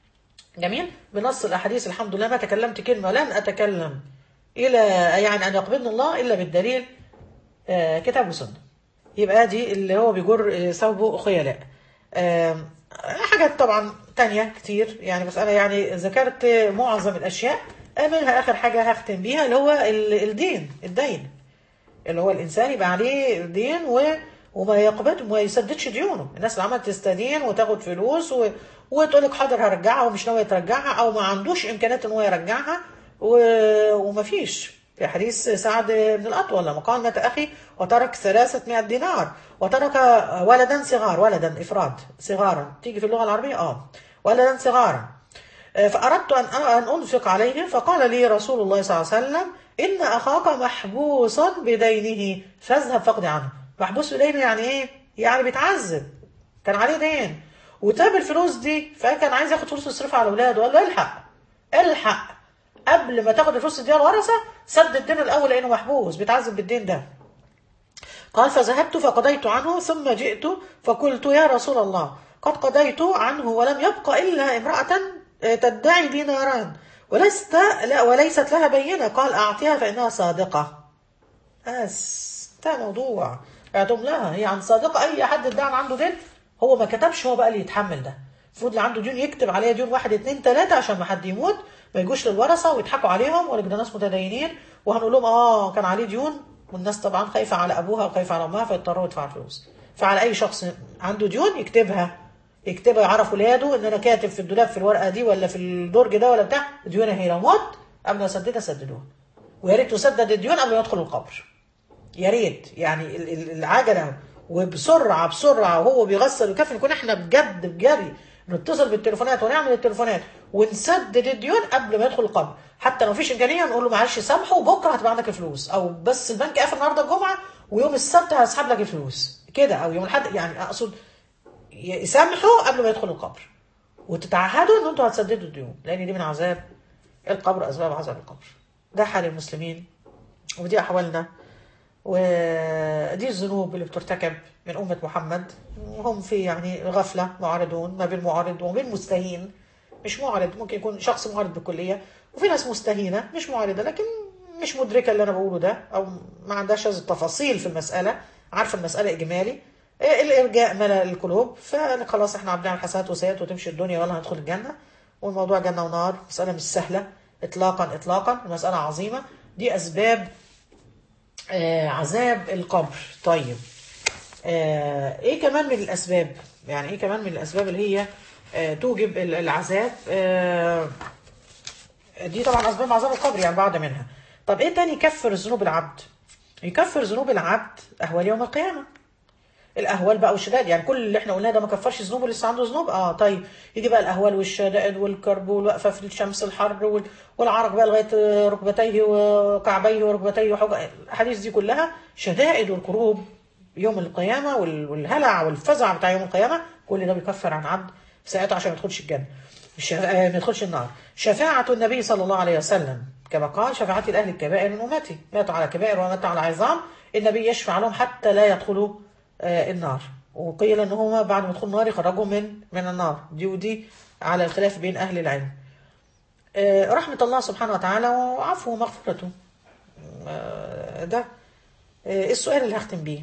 جميل بنص الاحاديث الحمد لله ما تكلمت كلمه لن اتكلم الى يعني ان يقبضني الله الا بالدليل آه، كتاب وسنه يبقى دي اللي هو بيجر آه، ثوبه خيلاء آم، حاجات طبعا تانية كتير يعني مسألة يعني ذكرت معظم الأشياء آه، منها آخر حاجة هختم بيها اللي هو ال- الدين الدين اللي هو الإنسان يبقى عليه دين و وما يقبض وما يسددش ديونه الناس اللي عمالة تستدين وتاخد فلوس و... وتقول لك حاضر هرجعها ومش ناوي ترجعها او ما عندوش امكانيات ان هو يرجعها و... ومفيش في حديث سعد بن الاطول لما قال مات اخي وترك 300 دينار وترك ولدا صغار ولدا افراد صغارا تيجي في اللغه العربيه اه ولدا صغارا آه، فاردت ان ان انفق عليه فقال لي رسول الله صلى الله عليه وسلم ان اخاك محبوس بدينه فاذهب فاقضي عنه محبوس بدينه يعني ايه يعني بيتعذب كان عليه دين وتاب الفلوس دي فكان عايز ياخد فلوس يصرفها على اولاده قال له الحق الحق قبل ما تاخد الفلوس دي الورثه سد الدين الاول لانه محبوس بيتعذب بالدين ده قال فذهبت فقضيت عنه ثم جئت فقلت يا رسول الله قد قضيت عنه ولم يبق إلا امرأة تدعي لي ناران ولست لا وليست لها بينة قال أعطيها فإنها صادقة بس ده موضوع اعتم لها هي عن صادقة أي حد ادعى إن عنده دين هو ما كتبش هو بقى اللي يتحمل ده المفروض اللي عنده ديون يكتب عليها ديون واحد اتنين تلاتة عشان ما حد يموت ما يجوش للورثة ويضحكوا عليهم ولا ده ناس متدينين وهنقول لهم اه كان عليه ديون والناس طبعا خايفة على أبوها وخايفة على أمها فيضطروا يدفعوا فلوس فعلى أي شخص عنده ديون يكتبها يكتبها يعرف ولاده ان انا كاتب في الدولاب في الورقه دي ولا في الدرج ده ولا بتاع ديون هي لو مت قبل ما اسددها سددوها ويا ريت تسدد الديون قبل ما يدخل القبر يا ريت يعني ال- ال- العجله وبسرعه بسرعه وهو بيغسل ويكفن نكون احنا بجد بجري نتصل بالتليفونات ونعمل التليفونات ونسدد الديون قبل ما يدخل القبر حتى لو مفيش امكانيه نقول له معلش سامحه وبكره هتبقى عندك الفلوس او بس البنك قافل النهارده الجمعه ويوم السبت هسحب لك الفلوس كده او يوم الاحد يعني اقصد يسامحوا قبل ما يدخل القبر وتتعهدوا ان انتوا هتسددوا الديون لان دي من عذاب القبر اسباب عذاب القبر ده حال المسلمين ودي احوالنا ودي الذنوب اللي بترتكب من أمة محمد وهم في يعني غفلة معارضون ما بين معارض وبين مستهين مش معارض ممكن يكون شخص معارض بالكلية وفي ناس مستهينة مش معارضة لكن مش مدركة اللي أنا بقوله ده أو ما عندهاش هذه التفاصيل في المسألة عارفة المسألة إجمالي إيه الإرجاء ملا القلوب فخلاص إحنا عم نعمل حسنات وسيئات وتمشي الدنيا ولا هندخل الجنة والموضوع جنة ونار مسألة مش سهلة إطلاقا إطلاقا المسألة عظيمة دي أسباب آه عذاب القبر طيب آه ايه كمان من الاسباب يعني ايه كمان من الاسباب اللي هي آه توجب ال- العذاب آه دي طبعا اسباب عذاب القبر يعني بعد منها طب ايه تاني يكفر ذنوب العبد يكفر ذنوب العبد اهوال يوم القيامه الاهوال بقى والشدائد يعني كل اللي احنا قلناه ده ما كفرش ذنوبه لسه عنده ذنوب اه طيب يجي بقى الاهوال والشدائد والكرب والوقفه في الشمس الحر وال- والعرق بقى لغايه ركبتيه وكعبيه وركبتيه وحج الاحاديث دي كلها شدائد والكروب يوم القيامه وال- والهلع والفزع بتاع يوم القيامه كل ده بيكفر عن عبد ساعتها عشان ما يدخلش الجنه الش- آه، ما يدخلش النار شفاعة النبي صلى الله عليه وسلم كما قال شفاعتي لأهل الكبائر من أمتي ماتوا على كبائر وماتوا على عظام النبي يشفع لهم حتى لا يدخلوا آه، النار وقيل ان هما بعد ما يدخلوا النار يخرجوا من من النار دي ودي على الخلاف بين اهل العلم آه، رحمة الله سبحانه وتعالى وعفوه ومغفرته آه، ده آه، السؤال اللي هختم بيه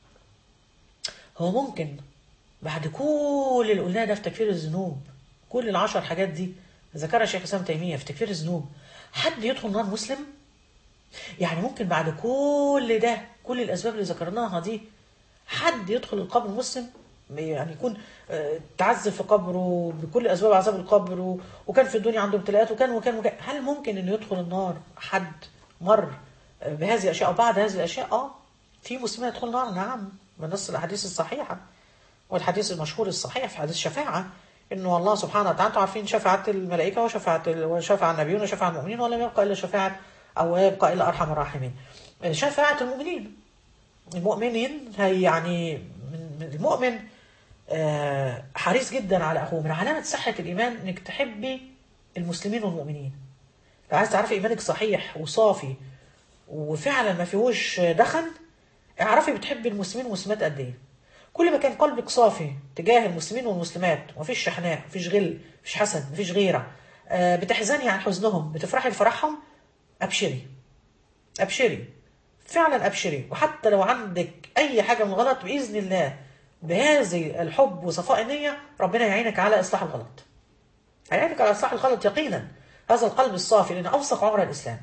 هو ممكن بعد كل اللي قلناه ده في تكفير الذنوب كل العشر حاجات دي ذكرها شيخ اسلام تيميه في تكفير الذنوب حد يدخل نار مسلم يعني ممكن بعد كل ده كل الاسباب اللي ذكرناها دي حد يدخل القبر مسلم يعني يكون آه، تعذب في قبره بكل اسباب عذاب القبر و- وكان في الدنيا عنده ابتلاءات وكان وكان وكان هل ممكن انه يدخل النار حد مر آه، بهذه الاشياء او بعد هذه الاشياء اه في مسلمين يدخل النار نعم من نص الاحاديث الصحيحه والحديث المشهور الصحيح في حديث شفاعة إنه الله سبحانه وتعالى أنتم عارفين شفاعة الملائكة وشفاعة ال- وشفاعة النبيون وشفاعة المؤمنين ولم يبقى إلا شفاعة أو يبقى إلا أرحم الراحمين شفاعة المؤمنين المؤمنين هي يعني من من المؤمن آه، حريص جدا على أخوه من علامة صحة الإيمان إنك تحبي المسلمين والمؤمنين لو عايز تعرفي إيمانك صحيح وصافي وفعلا ما فيهوش دخن اعرفي بتحبي المسلمين والمسلمات قد إيه كل ما كان قلبك صافي تجاه المسلمين والمسلمات ومفيش شحناء مفيش غل مفيش حسد مفيش غيره آه، بتحزني عن حزنهم بتفرحي لفرحهم ابشري ابشري فعلا ابشري وحتى لو عندك اي حاجه من غلط باذن الله بهذه الحب وصفاء النيه ربنا يعينك على اصلاح الغلط هيعينك على اصلاح الغلط يقينا هذا القلب الصافي لان اوثق عمر الاسلام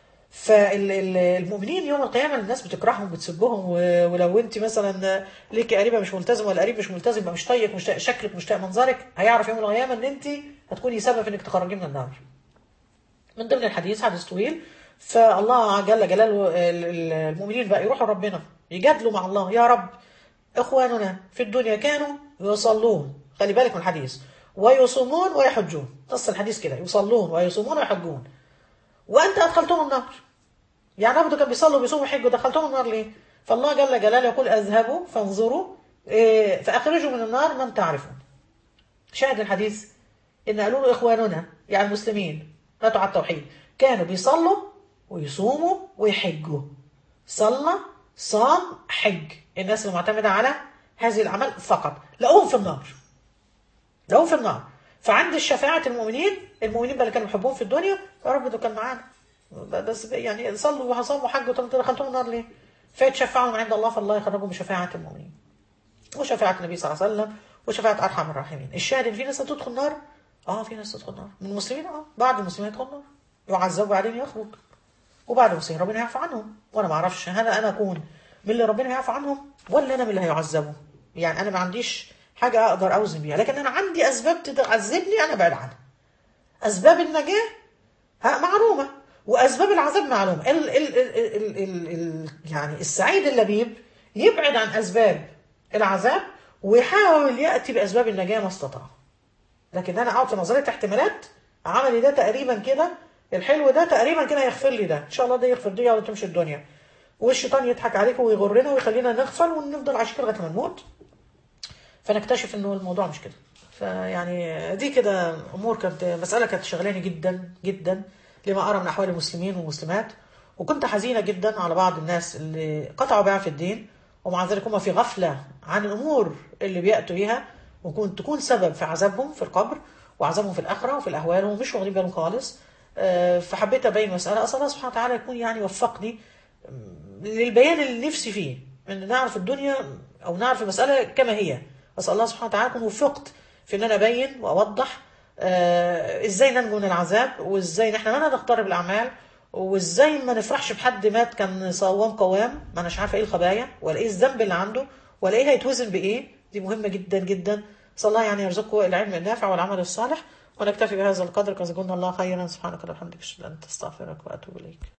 فالمؤمنين يوم القيامه الناس بتكرههم بتسبهم و- ولو انت مثلا ليكي قريبه مش ملتزمه ولا قريب مش ملتزم يبقى مش طايق مش طايق شكلك مش طايق منظرك هيعرف يوم القيامه ان انت هتكوني سبب في انك تخرجي من النار من ضمن الحديث حديث طويل فالله جل جلاله ال- ال- المؤمنين بقى يروحوا ربنا يجادلوا مع الله يا رب اخواننا في الدنيا كانوا يصلون خلي بالك من الحديث ويصومون ويحجون نص الحديث كده يصلون ويصومون ويحجون وانت ادخلتهم النار يعني عبده كان بيصلوا وبيصوموا ويحجوا دخلتهم النار ليه؟ فالله جل جلاله يقول اذهبوا فانظروا إيه، فاخرجوا من النار من تعرفون شاهد الحديث ان قالوا له اخواننا يعني المسلمين ماتوا على التوحيد كانوا بيصلوا ويصوموا ويحجوا صلى صام حج الناس المعتمده على هذه الاعمال فقط لقوهم في النار لقوهم في النار فعند الشفاعة المؤمنين المؤمنين بقى اللي كانوا بيحبوهم في الدنيا يا رب ده كان معانا بس يعني صلوا وصاموا وحجوا طب انتوا دخلتهم النار ليه؟ فيتشفعوا من عند الله فالله يخرجهم بشفاعة المؤمنين وشفاعة النبي صلى الله عليه وسلم وشفاعة أرحم الراحمين الشاهد إن في ناس هتدخل نار اه في ناس تدخل نار من المسلمين اه بعض المسلمين يدخل نار يعذب وبعدين يخرج وبعد المسلمين ربنا يعفو عنهم وانا ما اعرفش هل انا اكون من اللي ربنا يعفو عنهم ولا انا من اللي هيعذبوا يعني انا ما عنديش حاجه اقدر اوزن بيها لكن انا عندي اسباب تعذبني انا بعيد عنها اسباب النجاه ها معلومه واسباب العذاب معلومه ال ال ال ال ال ال يعني السعيد اللبيب يبعد عن اسباب العذاب ويحاول ياتي باسباب النجاه ما استطاع لكن انا اقعد في نظريه احتمالات عملي ده تقريبا كده الحلو ده تقريبا كده هيغفر لي ده ان شاء الله ده يغفر دي ولا تمشي الدنيا والشيطان يضحك عليك ويغرنا ويخلينا نغفل ونفضل عايشين لغايه ما نموت فنكتشف انه الموضوع مش كده فيعني دي كده امور كانت مساله كانت شغلاني جدا جدا لما ارى من احوال المسلمين والمسلمات وكنت حزينه جدا على بعض الناس اللي قطعوا بيع في الدين ومع ذلك هم في غفله عن الامور اللي بياتوا بيها وكنت تكون سبب في عذابهم في القبر وعذابهم في الاخره وفي الاهوال وهم مش واخدين بالهم خالص آه، فحبيت ابين مساله اسال الله سبحانه وتعالى يكون يعني وفقني للبيان اللي نفسي فيه ان نعرف الدنيا او نعرف المساله كما هي اسال الله سبحانه وتعالى اكون وفقت في ان انا ابين واوضح آه ازاي ننجو من العذاب وازاي نحن ما نقترب الاعمال وازاي ما نفرحش بحد مات كان صوام قوام ما اناش عارفه ايه الخبايا ولا ايه الذنب اللي عنده ولا ايه هيتوزن بايه دي مهمه جدا جدا صلى الله يعني يرزقه العلم النافع والعمل الصالح ونكتفي بهذا القدر جزاكم الله خيرا سبحانك اللهم وبحمدك اشهد ان لا اله الا انت استغفرك واتوب اليك